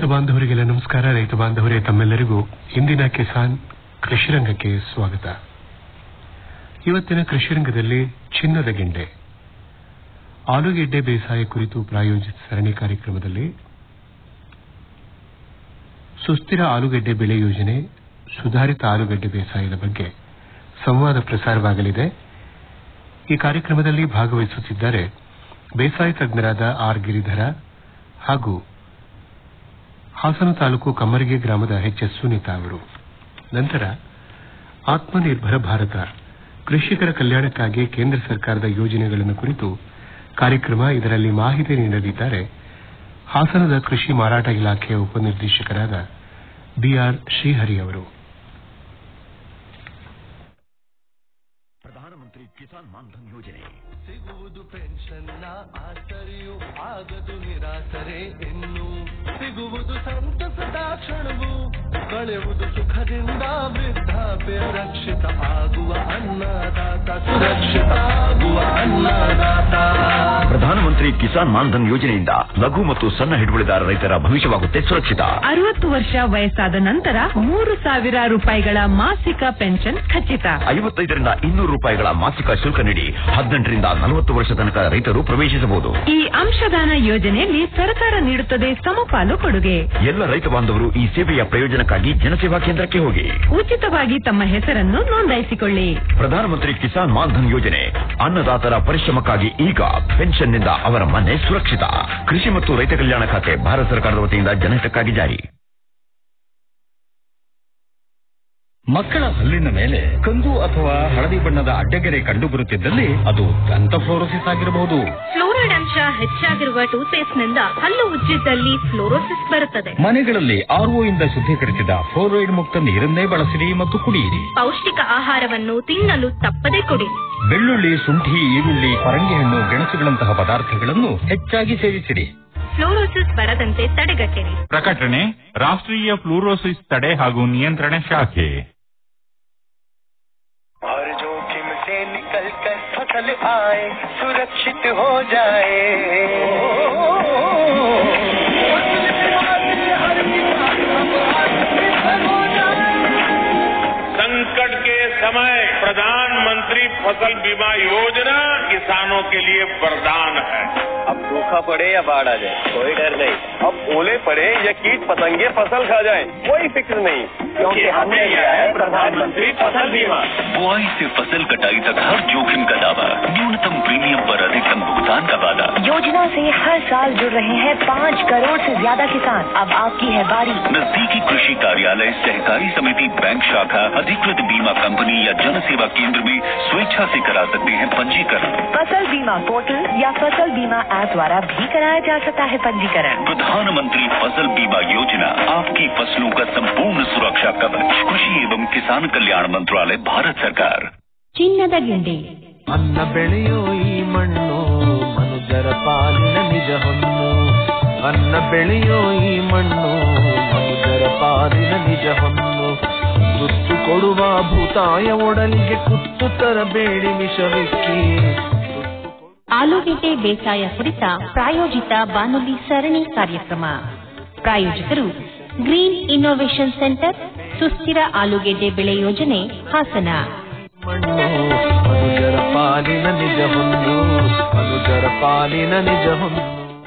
ರೈತ ಬಾಂಧವರಿಗೆಲ್ಲ ನಮಸ್ಕಾರ ರೈತ ಬಾಂಧವರೇ ತಮ್ಮೆಲ್ಲರಿಗೂ ಇಂದಿನ ಕಿಸಾನ್ ಕೃಷಿರಂಗಕ್ಕೆ ಸ್ವಾಗತ ಇವತ್ತಿನ ಕೃಷಿರಂಗದಲ್ಲಿ ಚಿನ್ನದ ಗೆಂಡೆ ಆಲೂಗೆಡ್ಡೆ ಬೇಸಾಯ ಕುರಿತು ಪ್ರಾಯೋಜಿತ ಸರಣಿ ಕಾರ್ಯಕ್ರಮದಲ್ಲಿ ಸುಸ್ಥಿರ ಆಲೂಗೆಡ್ಡೆ ಬೆಳೆ ಯೋಜನೆ ಸುಧಾರಿತ ಆಲೂಗೆಡ್ಡೆ ಬೇಸಾಯದ ಬಗ್ಗೆ ಸಂವಾದ ಪ್ರಸಾರವಾಗಲಿದೆ ಈ ಕಾರ್ಯಕ್ರಮದಲ್ಲಿ ಭಾಗವಹಿಸುತ್ತಿದ್ದಾರೆ ಬೇಸಾಯ ತಜ್ಞರಾದ ಆರ್ ಗಿರಿಧರ ಹಾಗೂ ಹಾಸನ ತಾಲೂಕು ಕಮ್ಮರಿಗೆ ಗ್ರಾಮದ ಎಚ್ ಎಸ್ ಸುನೀತಾ ಅವರು ನಂತರ ಆತ್ಮನಿರ್ಭರ ಭಾರತ ಕೃಷಿಕರ ಕಲ್ಯಾಣಕ್ಕಾಗಿ ಕೇಂದ್ರ ಸರ್ಕಾರದ ಯೋಜನೆಗಳನ್ನು ಕುರಿತು ಕಾರ್ಯಕ್ರಮ ಇದರಲ್ಲಿ ಮಾಹಿತಿ ನೀಡಲಿದ್ದಾರೆ ಹಾಸನದ ಕೃಷಿ ಮಾರಾಟ ಇಲಾಖೆಯ ಉಪನಿರ್ದೇಶಕರಾದ ಬಿಆರ್ ಶ್ರೀಹರಿ ಅವರು ಪ್ರಧಾನಮಂತ್ರಿ ಕಿಸಾನ್ ಮಾನ್ಧನ್ ಯೋಜನೆ ಸಿಗುವುದು ಪೆನ್ಷನ್ನ ಆಸರೆಯು ಆಗದು ನಿರಾಸರೆ ಇನ್ನು ಸಿಗುವುದು ಸಂತಸದ ಕ್ಷಣವು ಕಳೆಯುವುದು ಸುಖದಿಂದ ವೃದ್ಧಾಪ್ಯ ರಕ್ಷಿತ ಆಗುವ ಅನ್ನದಾತ ಸುರಕ್ಷಿತ ಆಗುವ ಅನ್ನದಾತ ಪ್ರಧಾನಮಂತ್ರಿ ಕಿಸಾನ್ ಮಾನ್ಧನ್ ಯೋಜನೆಯಿಂದ ಲಘು ಮತ್ತು ಸಣ್ಣ ಹಿಡುವಳಿದಾರ ರೈತರ ಭವಿಷ್ಯವಾಗುತ್ತೆ ಸುರಕ್ಷಿತ ಅರವತ್ತು ವರ್ಷ ವಯಸ್ಸಾದ ನಂತರ ಮೂರು ಸಾವಿರ ರೂಪಾಯಿಗಳ ಮಾಸಿಕ ಪೆನ್ಷನ್ ಖಚಿತ ಐವತ್ತೈದರಿಂದ ಇನ್ನೂರು ರೂಪಾಯಿಗಳ ಮಾಸಿಕ ಶುಲ್ಕ ನೀಡಿ ಹದಿನೆಂಟರಿಂದ ನಲವತ್ತು ವರ್ಷ ತನಕ ರೈತರು ಪ್ರವೇಶಿಸಬಹುದು ಈ ಅಂಶದಾನ ಯೋಜನೆಯಲ್ಲಿ ಸರ್ಕಾರ ನೀಡುತ್ತದೆ ಸಮಪಾಲು ಕೊಡುಗೆ ಎಲ್ಲ ರೈತ ಬಾಂಧವರು ಈ ಸೇವೆಯ ಪ್ರಯೋಜನಕ್ಕಾಗಿ ಜನಸೇವಾ ಕೇಂದ್ರಕ್ಕೆ ಹೋಗಿ ಉಚಿತವಾಗಿ ತಮ್ಮ ಹೆಸರನ್ನು ನೋಂದಾಯಿಸಿಕೊಳ್ಳಿ ಪ್ರಧಾನಮಂತ್ರಿ ಕಿಸಾನ್ ಮಾನ್ಧನ್ ಯೋಜನೆ ಅನ್ನದಾತರ ಪರಿಶ್ರಮಕ್ಕಾಗಿ ಈಗ ಪೆನ್ಷನ್ನಿಂದ ಅವರ ಮನೆ ಸುರಕ್ಷಿತ ಕೃಷಿ ಮತ್ತು ರೈತ ಕಲ್ಯಾಣ ಖಾತೆ ಭಾರತ ಸರ್ಕಾರದ ವತಿಯಿಂದ ಜನಹಿತಕ್ಕಾಗಿ ಜಾರಿ ಮಕ್ಕಳ ಹಲ್ಲಿನ ಮೇಲೆ ಕಂದು ಅಥವಾ ಹಳದಿ ಬಣ್ಣದ ಅಡ್ಡಗೆರೆ ಕಂಡುಬರುತ್ತಿದ್ದಲ್ಲಿ ಅದು ದಂತಫ್ಲೋರೋಸಿಸ್ ಆಗಿರಬಹುದು ಫ್ಲೋರೈಡ್ ಅಂಶ ಹೆಚ್ಚಾಗಿರುವ ಟೂತ್ಪೇಸ್ಟ್ ನಿಂದ ಹಲ್ಲು ಉಜ್ಜಿದ್ದಲ್ಲಿ ಫ್ಲೋರೋಸಿಸ್ ಬರುತ್ತದೆ ಮನೆಗಳಲ್ಲಿ ಆರ್ಒ ಇಂದ ಶುದ್ಧೀಕರಿಸಿದ ಫ್ಲೋರೈಡ್ ಮುಕ್ತ ನೀರನ್ನೇ ಬಳಸಿರಿ ಮತ್ತು ಕುಡಿಯಿರಿ ಪೌಷ್ಟಿಕ ಆಹಾರವನ್ನು ತಿನ್ನಲು ತಪ್ಪದೆ ಕೊಡಿ ಬೆಳ್ಳುಳ್ಳಿ ಶುಂಠಿ ಈರುಳ್ಳಿ ಪರಂಗಿ ಹಣ್ಣು ಗೆಣಸುಗಳಂತಹ ಪದಾರ್ಥಗಳನ್ನು ಹೆಚ್ಚಾಗಿ ಸೇವಿಸಿರಿ ಫ್ಲೋರೋಸಿಸ್ ಬರದಂತೆ ತಡೆಗಟ್ಟಿರಿ ಪ್ರಕಟಣೆ ರಾಷ್ಟ್ರೀಯ ಫ್ಲೂರೋಸಿಸ್ ತಡೆ ಹಾಗೂ ನಿಯಂತ್ರಣ ಶಾಖೆ हर जोखिम से निकल कर फसल आए सुरक्षित हो जाए फसल बीमा से हर किसान अब आत्मनिर्भर हो जाए संकट के समय प्रधानमंत्री फसल बीमा योजना किसानों के लिए वरदान है अब सूखा पड़े या बाढ़ आ जाए कोई डर नहीं अब ओले पड़े या कीट पतंगे फसल खा जाए कोई फिक्र नहीं क्योंकि हमने लिया है प्रधानमंत्री फसल बीमा बुआई से फसल कटाई तक हर जोखिम का दावा न्यूनतम प्रीमियम पर अधिकतम भुगतान का वादा योजना से हर साल जुड़ रहे हैं पाँच करोड़ से ज्यादा किसान अब आपकी है बारी नजदीकी कृषि कार्यालय सहकारी समिति बैंक शाखा अधिकृत बीमा कंपनी या जन सेवा केंद्र में स्वेच्छा से करा सकते हैं पंजीकरण फसल बीमा पोर्टल या फसल बीमा ऐप द्वारा भी कराया जा सकता है पंजीकरण प्रधानमंत्री फसल बीमा योजना आपकी फसलों का संपूर्ण सुरक्षा कवच कृषि एवं किसान कल्याण मंत्रालय भारत सरकार ಚಿನ್ನದ ಗೆಂಡೆ ಅನ್ನ ಬೆಳೆಯೋ ಈ ಮಣ್ಣು ಮನುಜರ ಪಾಲಿನ ನಿಜ ಹೊನ್ನು ಅನ್ನ ಬೆಳೆಯೋ ಈ ಮಣ್ಣು ಮನುಜರ ಪಾಲಿನ ನಿಜ ಹೊನ್ನು ತುತ್ತು ಕೊಡುವ ಭೂತಾಯ ಒಡಲಿಗೆ ಕುತ್ತು ತರಬೇಡಿ ವಿಷವಿಕ್ಕಿ ಆಲೂಗೆಡ್ಡೆ ಬೇಸಾಯ ಕುರಿತ ಪ್ರಾಯೋಜಿತ ಬಾನುಲಿ ಸರಣಿ ಕಾರ್ಯಕ್ರಮ ಪ್ರಾಯೋಜಕರು ಗ್ರೀನ್ ಇನ್ನೋವೇಷನ್ ಸೆಂಟರ್ ಸುಸ್ಥಿರ ಆಲೂಗೆಡ್ಡೆ ಬೆಳೆ ಯೋಜನೆ ಹಾಸನ ಮಣ್ಣು ಮನುಜರ ಪಾಲಿನ ನಿಜ ಹೊನ್ನು ಮನುಜರ ಪಾಲಿನ ನಿಜ ಹೊನ್ನು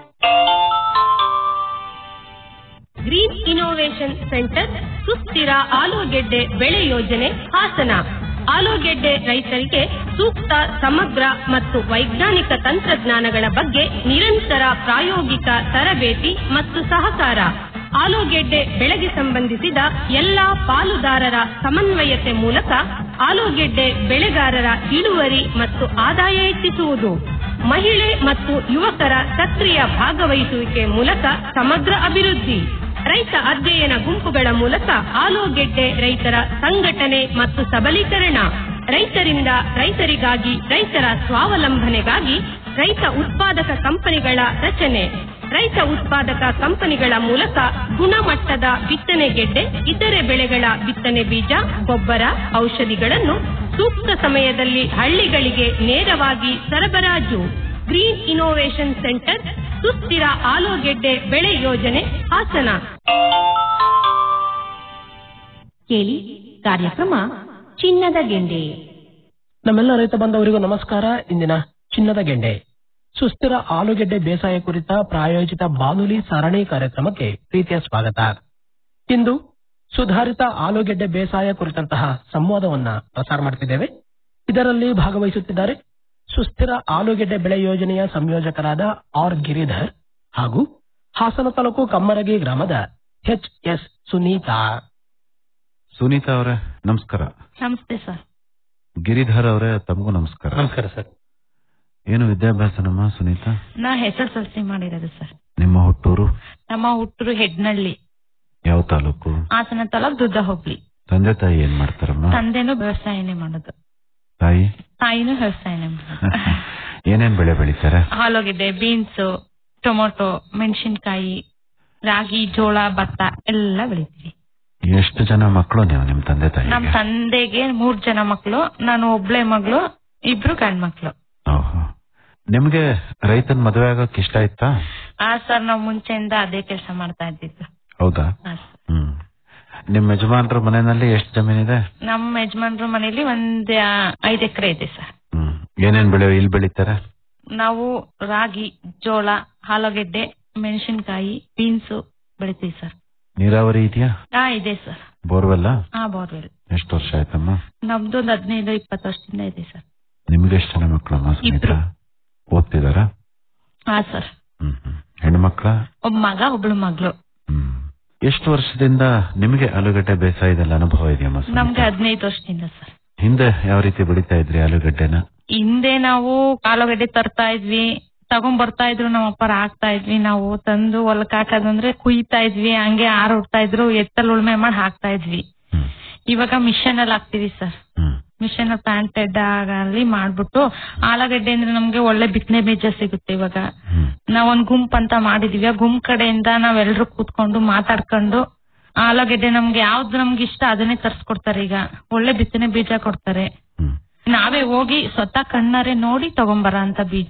ಗ್ರೀನ್ ಇನ್ನೋವೇಷನ್ ಸೆಂಟರ್ ಸುಸ್ಥಿರ ಆಲೂಗೆಡ್ಡೆ ಬೆಳೆ ಯೋಜನೆ ಹಾಸನ ಆಲೂಗೆಡ್ಡೆ ರೈತರಿಗೆ ಸೂಕ್ತ ಸಮಗ್ರ ಮತ್ತು ವೈಜ್ಞಾನಿಕ ತಂತ್ರಜ್ಞಾನಗಳ ಬಗ್ಗೆ ನಿರಂತರ ಪ್ರಾಯೋಗಿಕ ತರಬೇತಿ ಮತ್ತು ಸಹಕಾರ ಆಲೂಗೆಡ್ಡೆ ಬೆಳೆಗೆ ಸಂಬಂಧಿಸಿದ ಎಲ್ಲಾ ಪಾಲುದಾರರ ಸಮನ್ವಯತೆ ಮೂಲಕ ಆಲೂಗೆಡ್ಡೆ ಬೆಳೆಗಾರರ ಇಳುವರಿ ಮತ್ತು ಆದಾಯ ಹೆಚ್ಚಿಸುವುದು ಮಹಿಳೆ ಮತ್ತು ಯುವಕರ ಸಕ್ರಿಯ ಭಾಗವಹಿಸುವಿಕೆ ಮೂಲಕ ಸಮಗ್ರ ಅಭಿವೃದ್ಧಿ ರೈತ ಅಧ್ಯಯನ ಗುಂಪುಗಳ ಮೂಲಕ ಆಲೂಗೆಡ್ಡೆ ರೈತರ ಸಂಘಟನೆ ಮತ್ತು ಸಬಲೀಕರಣ ರೈತರಿಂದ ರೈತರಿಗಾಗಿ ರೈತರ ಸ್ವಾವಲಂಬನೆಗಾಗಿ ರೈತ ಉತ್ಪಾದಕ ಕಂಪನಿಗಳ ರಚನೆ ರೈತ ಉತ್ಪಾದಕ ಕಂಪನಿಗಳ ಮೂಲಕ ಗುಣಮಟ್ಟದ ಬಿತ್ತನೆ ಗೆಡ್ಡೆ ಇತರೆ ಬೆಳೆಗಳ ಬಿತ್ತನೆ ಬೀಜ ಗೊಬ್ಬರ ಔಷಧಿಗಳನ್ನು ಸೂಕ್ತ ಸಮಯದಲ್ಲಿ ಹಳ್ಳಿಗಳಿಗೆ ನೇರವಾಗಿ ಸರಬರಾಜು ಗ್ರೀನ್ ಇನ್ನೋವೇಷನ್ ಸೆಂಟರ್ ಸುಸ್ಥಿರ ಆಲೂಗೆಡ್ಡೆ ಬೆಳೆ ಯೋಜನೆ ಹಾಸನ ಕೇಳಿ ಕಾರ್ಯಕ್ರಮ ಚಿನ್ನದ ಗೆಂಡೆ ನಮ್ಮೆಲ್ಲ ರೈತ ಬಾಂಧವರಿಗೂ ನಮಸ್ಕಾರ ಇಂದಿನ ಚಿನ್ನದ ಗೆಂಡೆ ಸುಸ್ಥಿರ ಆಲೂಗೆಡ್ಡೆ ಬೇಸಾಯ ಕುರಿತ ಪ್ರಾಯೋಜಿತ ಬಾನುಲಿ ಸರಣಿ ಕಾರ್ಯಕ್ರಮಕ್ಕೆ ಪ್ರೀತಿಯ ಸ್ವಾಗತ ಇಂದು ಸುಧಾರಿತ ಆಲೂಗೆಡ್ಡೆ ಬೇಸಾಯ ಕುರಿತಂತಹ ಸಂವಾದವನ್ನ ಪ್ರಸಾರ ಮಾಡುತ್ತಿದ್ದೇವೆ ಇದರಲ್ಲಿ ಭಾಗವಹಿಸುತ್ತಿದ್ದಾರೆ ಸುಸ್ಥಿರ ಆಲೂಗೆಡ್ಡೆ ಬೆಳೆ ಯೋಜನೆಯ ಸಂಯೋಜಕರಾದ ಆರ್ ಗಿರಿಧರ್ ಹಾಗೂ ಹಾಸನ ತಾಲೂಕು ಕಮ್ಮರಗಿ ಗ್ರಾಮದ ಎಚ್ ಎಸ್ ಸುನೀತಾ ಸುನೀತಾ ಅವರೇ ನಮಸ್ಕಾರ ನಮಸ್ತೆ ಸರ್ ಗಿರಿಧರ್ ಅವರೇ ತಮಗೂ ನಮಸ್ಕಾರ ನಮಸ್ಕಾರ ಸರ್ ಏನು ವಿದ್ಯಾಭ್ಯಾಸ ನಮ್ಮ ಸುನೀತಾ ನಾ ಎಸ್ ಎಸ್ ಎಲ್ ಸಿ ಮಾಡಿರೋದು ಸರ್ ನಿಮ್ಮ ಹುಟ್ಟೂರು ನಮ್ಮ ಹುಟ್ಟೂರು ಹೆಡ್ನಳ್ಳಿ ಯಾವ ತಾಲೂಕು ಹಾಸನ ತಾಲೂಕ್ ದುದ್ದ ಹೋಗ್ಲಿ ತಂದೆ ತಾಯಿ ಏನ್ ಮಾಡ್ತಾರಮ್ಮ ತಂದೆನೂ ವ್ಯವಸಾಯನೇ ಮಾಡೋದು ತಾಯಿ ತಾಯಿನೂ ವ್ಯವಸಾಯನೇ ಮಾಡೋದು ಏನೇನ್ ಬೆಳೆ ಬೆಳಿತಾರೆ ಆಲೂಗೆಡ್ಡೆ ಬೀನ್ಸ್ ಟೊಮೊಟೊ ಮೆಣಸಿನ್ಕಾಯಿ ರಾಗಿ ಜೋಳ ಭತ್ತ ಎಲ್ಲ ಬೆಳಿತೀವಿ ಎಷ್ಟು ಜನ ಮಕ್ಕಳು ನೀವು ನಿಮ್ ತಂದೆ ನಮ್ ತಾಯಿಗೆ ತಂದೆಗೆ ಮೂರ್ ಜನ ಮಕ್ಳು ನಾನು ಒಬ್ಳೆ ಮಗಳು ಇಬ್ರು ಗಂಡ್ ಮಕ್ಳು ಓಹೋ. ನಿಮ್ಗೆ ರೈತನ್ ಮದುವೆ ಆಗಕ್ ಇಷ್ಟ ಆಯ್ತಾ ಆ ಸರ್ ನಾವ್ ಮುಂಚೆಯಿಂದ ಅದೇ ಕೆಲಸ ಮಾಡ್ತಾ ಇದ್ದಿದ್ದು ಹೌದಾ ಹಾ, ಹ್ಮ್ ನಿಮ್ ಯಜಮಾನ್ರ ಮನೆಯಲ್ಲಿ ಎಷ್ಟು ಜಮೀನಿದೆ ನಮ್ಮ ಯಜಮಾನ್ರ ಮನೇಲಿ ಒಂದ್ ಆ, ಐದ್ ಎಕರೆ ಇದೆ ಸರ್ ಹ್ಮ್ ಏನೇನ್ ಬೆಳೆ ಇಲ್ಲಿ ಬೆಳಿತಾರೆ ನಾವು ರಾಗಿ ಜೋಳ ಆಲೂಗೆಡ್ಡೆ ಮೆಣಸಿನಕಾಯಿ ಬೀನ್ಸ್ ಬೆಳಿತೀವಿ ಸರ್ ನೀರಾವರಿ ಇದೆಯಾ ಹಾ ಇದೆ ಸರ್ ಬೋರ್ವೆಲ್ಲ ಹಾ ಬೋರ್ವೆಲ್ ಎಷ್ಟು ವರ್ಷ ಆಯ್ತಮ್ಮ ನಮ್ದು ಒಂದ್ ಹದಿನೈದು ಇಪ್ಪತ್ತು ವರ್ಷದಿಂದ ಇದೆ ಸರ್ ನಿಮ್ಗೆ ಎಷ್ಟು ಜನ ಮಕ್ಕಳಮ್ಮ ಇಬ್ರು. ಸುನೀತಾ ಓದ್ತಿದಾರ ಹಾ ಸರ್ ಹೆಣ್ಮಕ್ಳ ಒಬ್ಬ ಮಗ ಒಬ್ಳು ಮಗಳು ಎಷ್ಟು ವರ್ಷದಿಂದ ನಿಮಗೆ ಆಲೂಗಡ್ಡೆ ಬೇಸಾಯದಲ್ಲಿ ಅನುಭವ ಇದೆಯಮ್ಮ ಸುನೀತಾ? ನಮ್ಗೆ ಹದಿನೈದು ವರ್ಷದಿಂದ ಸರ್ ಹಿಂದೆ ಯಾವ ರೀತಿ ಬೆಳಿತಾ ಇದ್ರಿ ಆಲೂಗಡ್ಡೆನ ಹಿಂದೆ ನಾವು ಆಲೂಗಡ್ಡೆ ತರ್ತಾ ಇದ್ವಿ ತಗೊಂಡ್ ಬರ್ತಾ ಇದ್ರು ನಮ್ಮ ಅಪ್ಪರ ಹಾಕ್ತಾ ಇದ್ವಿ ನಾವು ತಂದು ಹೊಲಕ್ ಹಾಕೋದಂದ್ರೆ ಕುಯ್ತಾ ಇದ್ವಿ ಹಂಗೆ ಆರ್ ಹೊಡ್ತಾ ಇದ್ರು ಎತ್ತಲ್ ಉಳ್ಮೆ ಮಾಡಿ ಹಾಕ್ತಾ ಇದ್ವಿ ಇವಾಗ ಮಿಷನ್ ಅಲ್ಲಿ ಹಾಕ್ತಿವಿ ಸರ್ ಮಿಷನ್ ಪ್ಲಾಂಟೆಡ್ ಅಲ್ಲಿ ಮಾಡ್ಬಿಟ್ಟು ಆಲೂಗಡ್ಡೆ ಅಂದ್ರೆ ನಮ್ಗೆ ಒಳ್ಳೆ ಬಿತ್ತನೆ ಬೀಜ ಸಿಗುತ್ತೆ ಇವಾಗ ನಾವೊಂದ್ ಗುಂಪ್ ಅಂತ ಮಾಡಿದೀವಿ ಆ ಗುಂಪ್ ಕಡೆಯಿಂದ ನಾವೆಲ್ಲರೂ ಕೂತ್ಕೊಂಡು ಮಾತಾಡ್ಕೊಂಡು ಆಲೂಗಡ್ಡೆ ನಮ್ಗೆ ಯಾವ್ದು ನಮ್ಗೆ ಇಷ್ಟ ಅದನ್ನೇ ತರ್ಸ್ಕೊಡ್ತಾರೆ ಈಗ ಒಳ್ಳೆ ಬಿತ್ತನೆ ಬೀಜ ಕೊಡ್ತಾರೆ ನಾವೇ ಹೋಗಿ ಸ್ವತಃ ಕಣ್ಣಾರೆ ನೋಡಿ ತಗೊಂಬರ ಅಂತ ಬೀಜ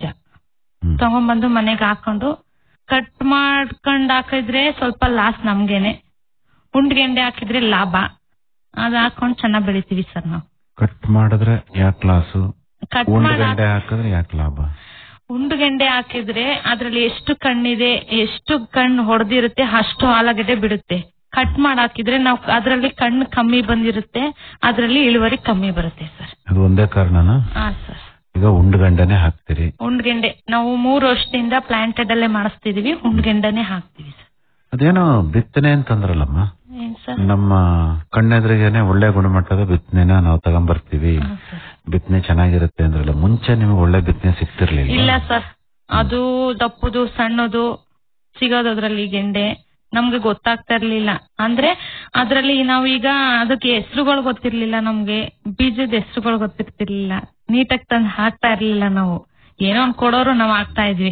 ತಗೊಂಬಂದು ಮನೆಗೆ ಹಾಕೊಂಡು ಕಟ್ ಮಾಡ್ಕೊಂಡ್ ಹಾಕಿದ್ರೆ ಸ್ವಲ್ಪ ಲಾಸ್ ನಮ್ಗೇನೆ ಉಂಡ್ಗೆಂಡೆ ಹಾಕಿದ್ರೆ ಲಾಭ ಅದ್ ಹಾಕೊಂಡ್ ಚೆನ್ನಾಗ್ ಬೆಳಿತೀವಿ ಸರ್ ನಾವು ಕಟ್ ಮಾಡಿದ್ರೆ ಯಾಕೆ ಲಾಸು ಕಟ್ ಉಂಡು ಮಾಡ್ ಗಂಡೆ ಹಾಕಿದ್ರೆ ಯಾಕೆ ಲಾಭ ಉಂಡುಗೆಂಡೆ ಹಾಕಿದ್ರೆ ಅದ್ರಲ್ಲಿ ಎಷ್ಟು ಕಣ್ಣಿದೆ ಎಷ್ಟು ಕಣ್ಣು ಹೊಡೆದಿರುತ್ತೆ ಅಷ್ಟು ಆಲೂಗಡ್ಡೆ ಬಿಡುತ್ತೆ ಕಟ್ ಮಾಡಿ ಹಾಕಿದ್ರೆ ನಾವು ಅದ್ರಲ್ಲಿ ಕಣ್ಣು ಕಮ್ಮಿ ಬಂದಿರುತ್ತೆ ಅದ್ರಲ್ಲಿ ಇಳುವರಿ ಕಮ್ಮಿ ಬರುತ್ತೆ ಸರ್ ಅದು ಒಂದೇ ಕಾರಣನ ಹಾ ಸರ್ ಈಗ ಉಂಡು ಗಂಡನೆ ಹಾಕ್ತಿರಿ ಉಂಡ್ಗೆಂಡೆ ನಾವು ಮೂರು ವರ್ಷದಿಂದ ಪ್ಲಾಂಟೆಡ್ ಅಲ್ಲೇ ಮಾಡಿಸ್ತಿದೀವಿ ಉಂಡ್ಗೆಂಡನೆ ಹಾಕ್ತಿವಿ ಸರ್ ಅದೇನೋ ಬಿತ್ತನೆ ಅಂತಂದ್ರಲ್ಲಮ್ಮ ಏನ್ ಸರ್ ನಮ್ಮ ಕಣ್ಣೆದ್ರಿಗೇನೆ ಒಳ್ಳೆ ಗುಣಮಟ್ಟದ ಬಿತ್ತನೆನ ನಾವು ತಗೊಂಬರ್ತೀವಿ ಬಿತ್ತನೆ ಚೆನ್ನಾಗಿರುತ್ತೆ ಅಂದ್ರಲ್ಲ ಮುಂಚೆ ನಿಮ್ಗೆ ಒಳ್ಳೆ ಬಿತ್ತನೆ ಇಲ್ಲ ಸಿಗ್ತಿರ್ಲಿಲ್ಲ ಸರ್ ಅದು ದಪ್ಪದು ಸಣ್ಣದು ಸಿಗೋದು ಅದ್ರಲ್ಲಿ ಗೆಂಡೆ ನಮ್ಗೆ ಗೊತ್ತಾಗ್ತಾ ಇರ್ಲಿಲ್ಲ ಅಂದ್ರೆ ಅದ್ರಲ್ಲಿ ನಾವು ಈಗ ಅದಕ್ಕೆ ಹೆಸರುಗಳು ಗೊತ್ತಿರ್ಲಿಲ್ಲ ನಮ್ಗೆ ಬೀಜದ ಹೆಸರುಗಳು ಗೊತ್ತಿರ್ತಿರ್ಲಿಲ್ಲ ನೀಟಾಗಿ ತಂದು ಹಾಕ್ತಾ ಇರ್ಲಿಲ್ಲ ನಾವು ಏನೋ ಒಂದ್ ಕೊಡೋರು ನಾವ್ ಹಾಕ್ತಾ ಇದ್ವಿ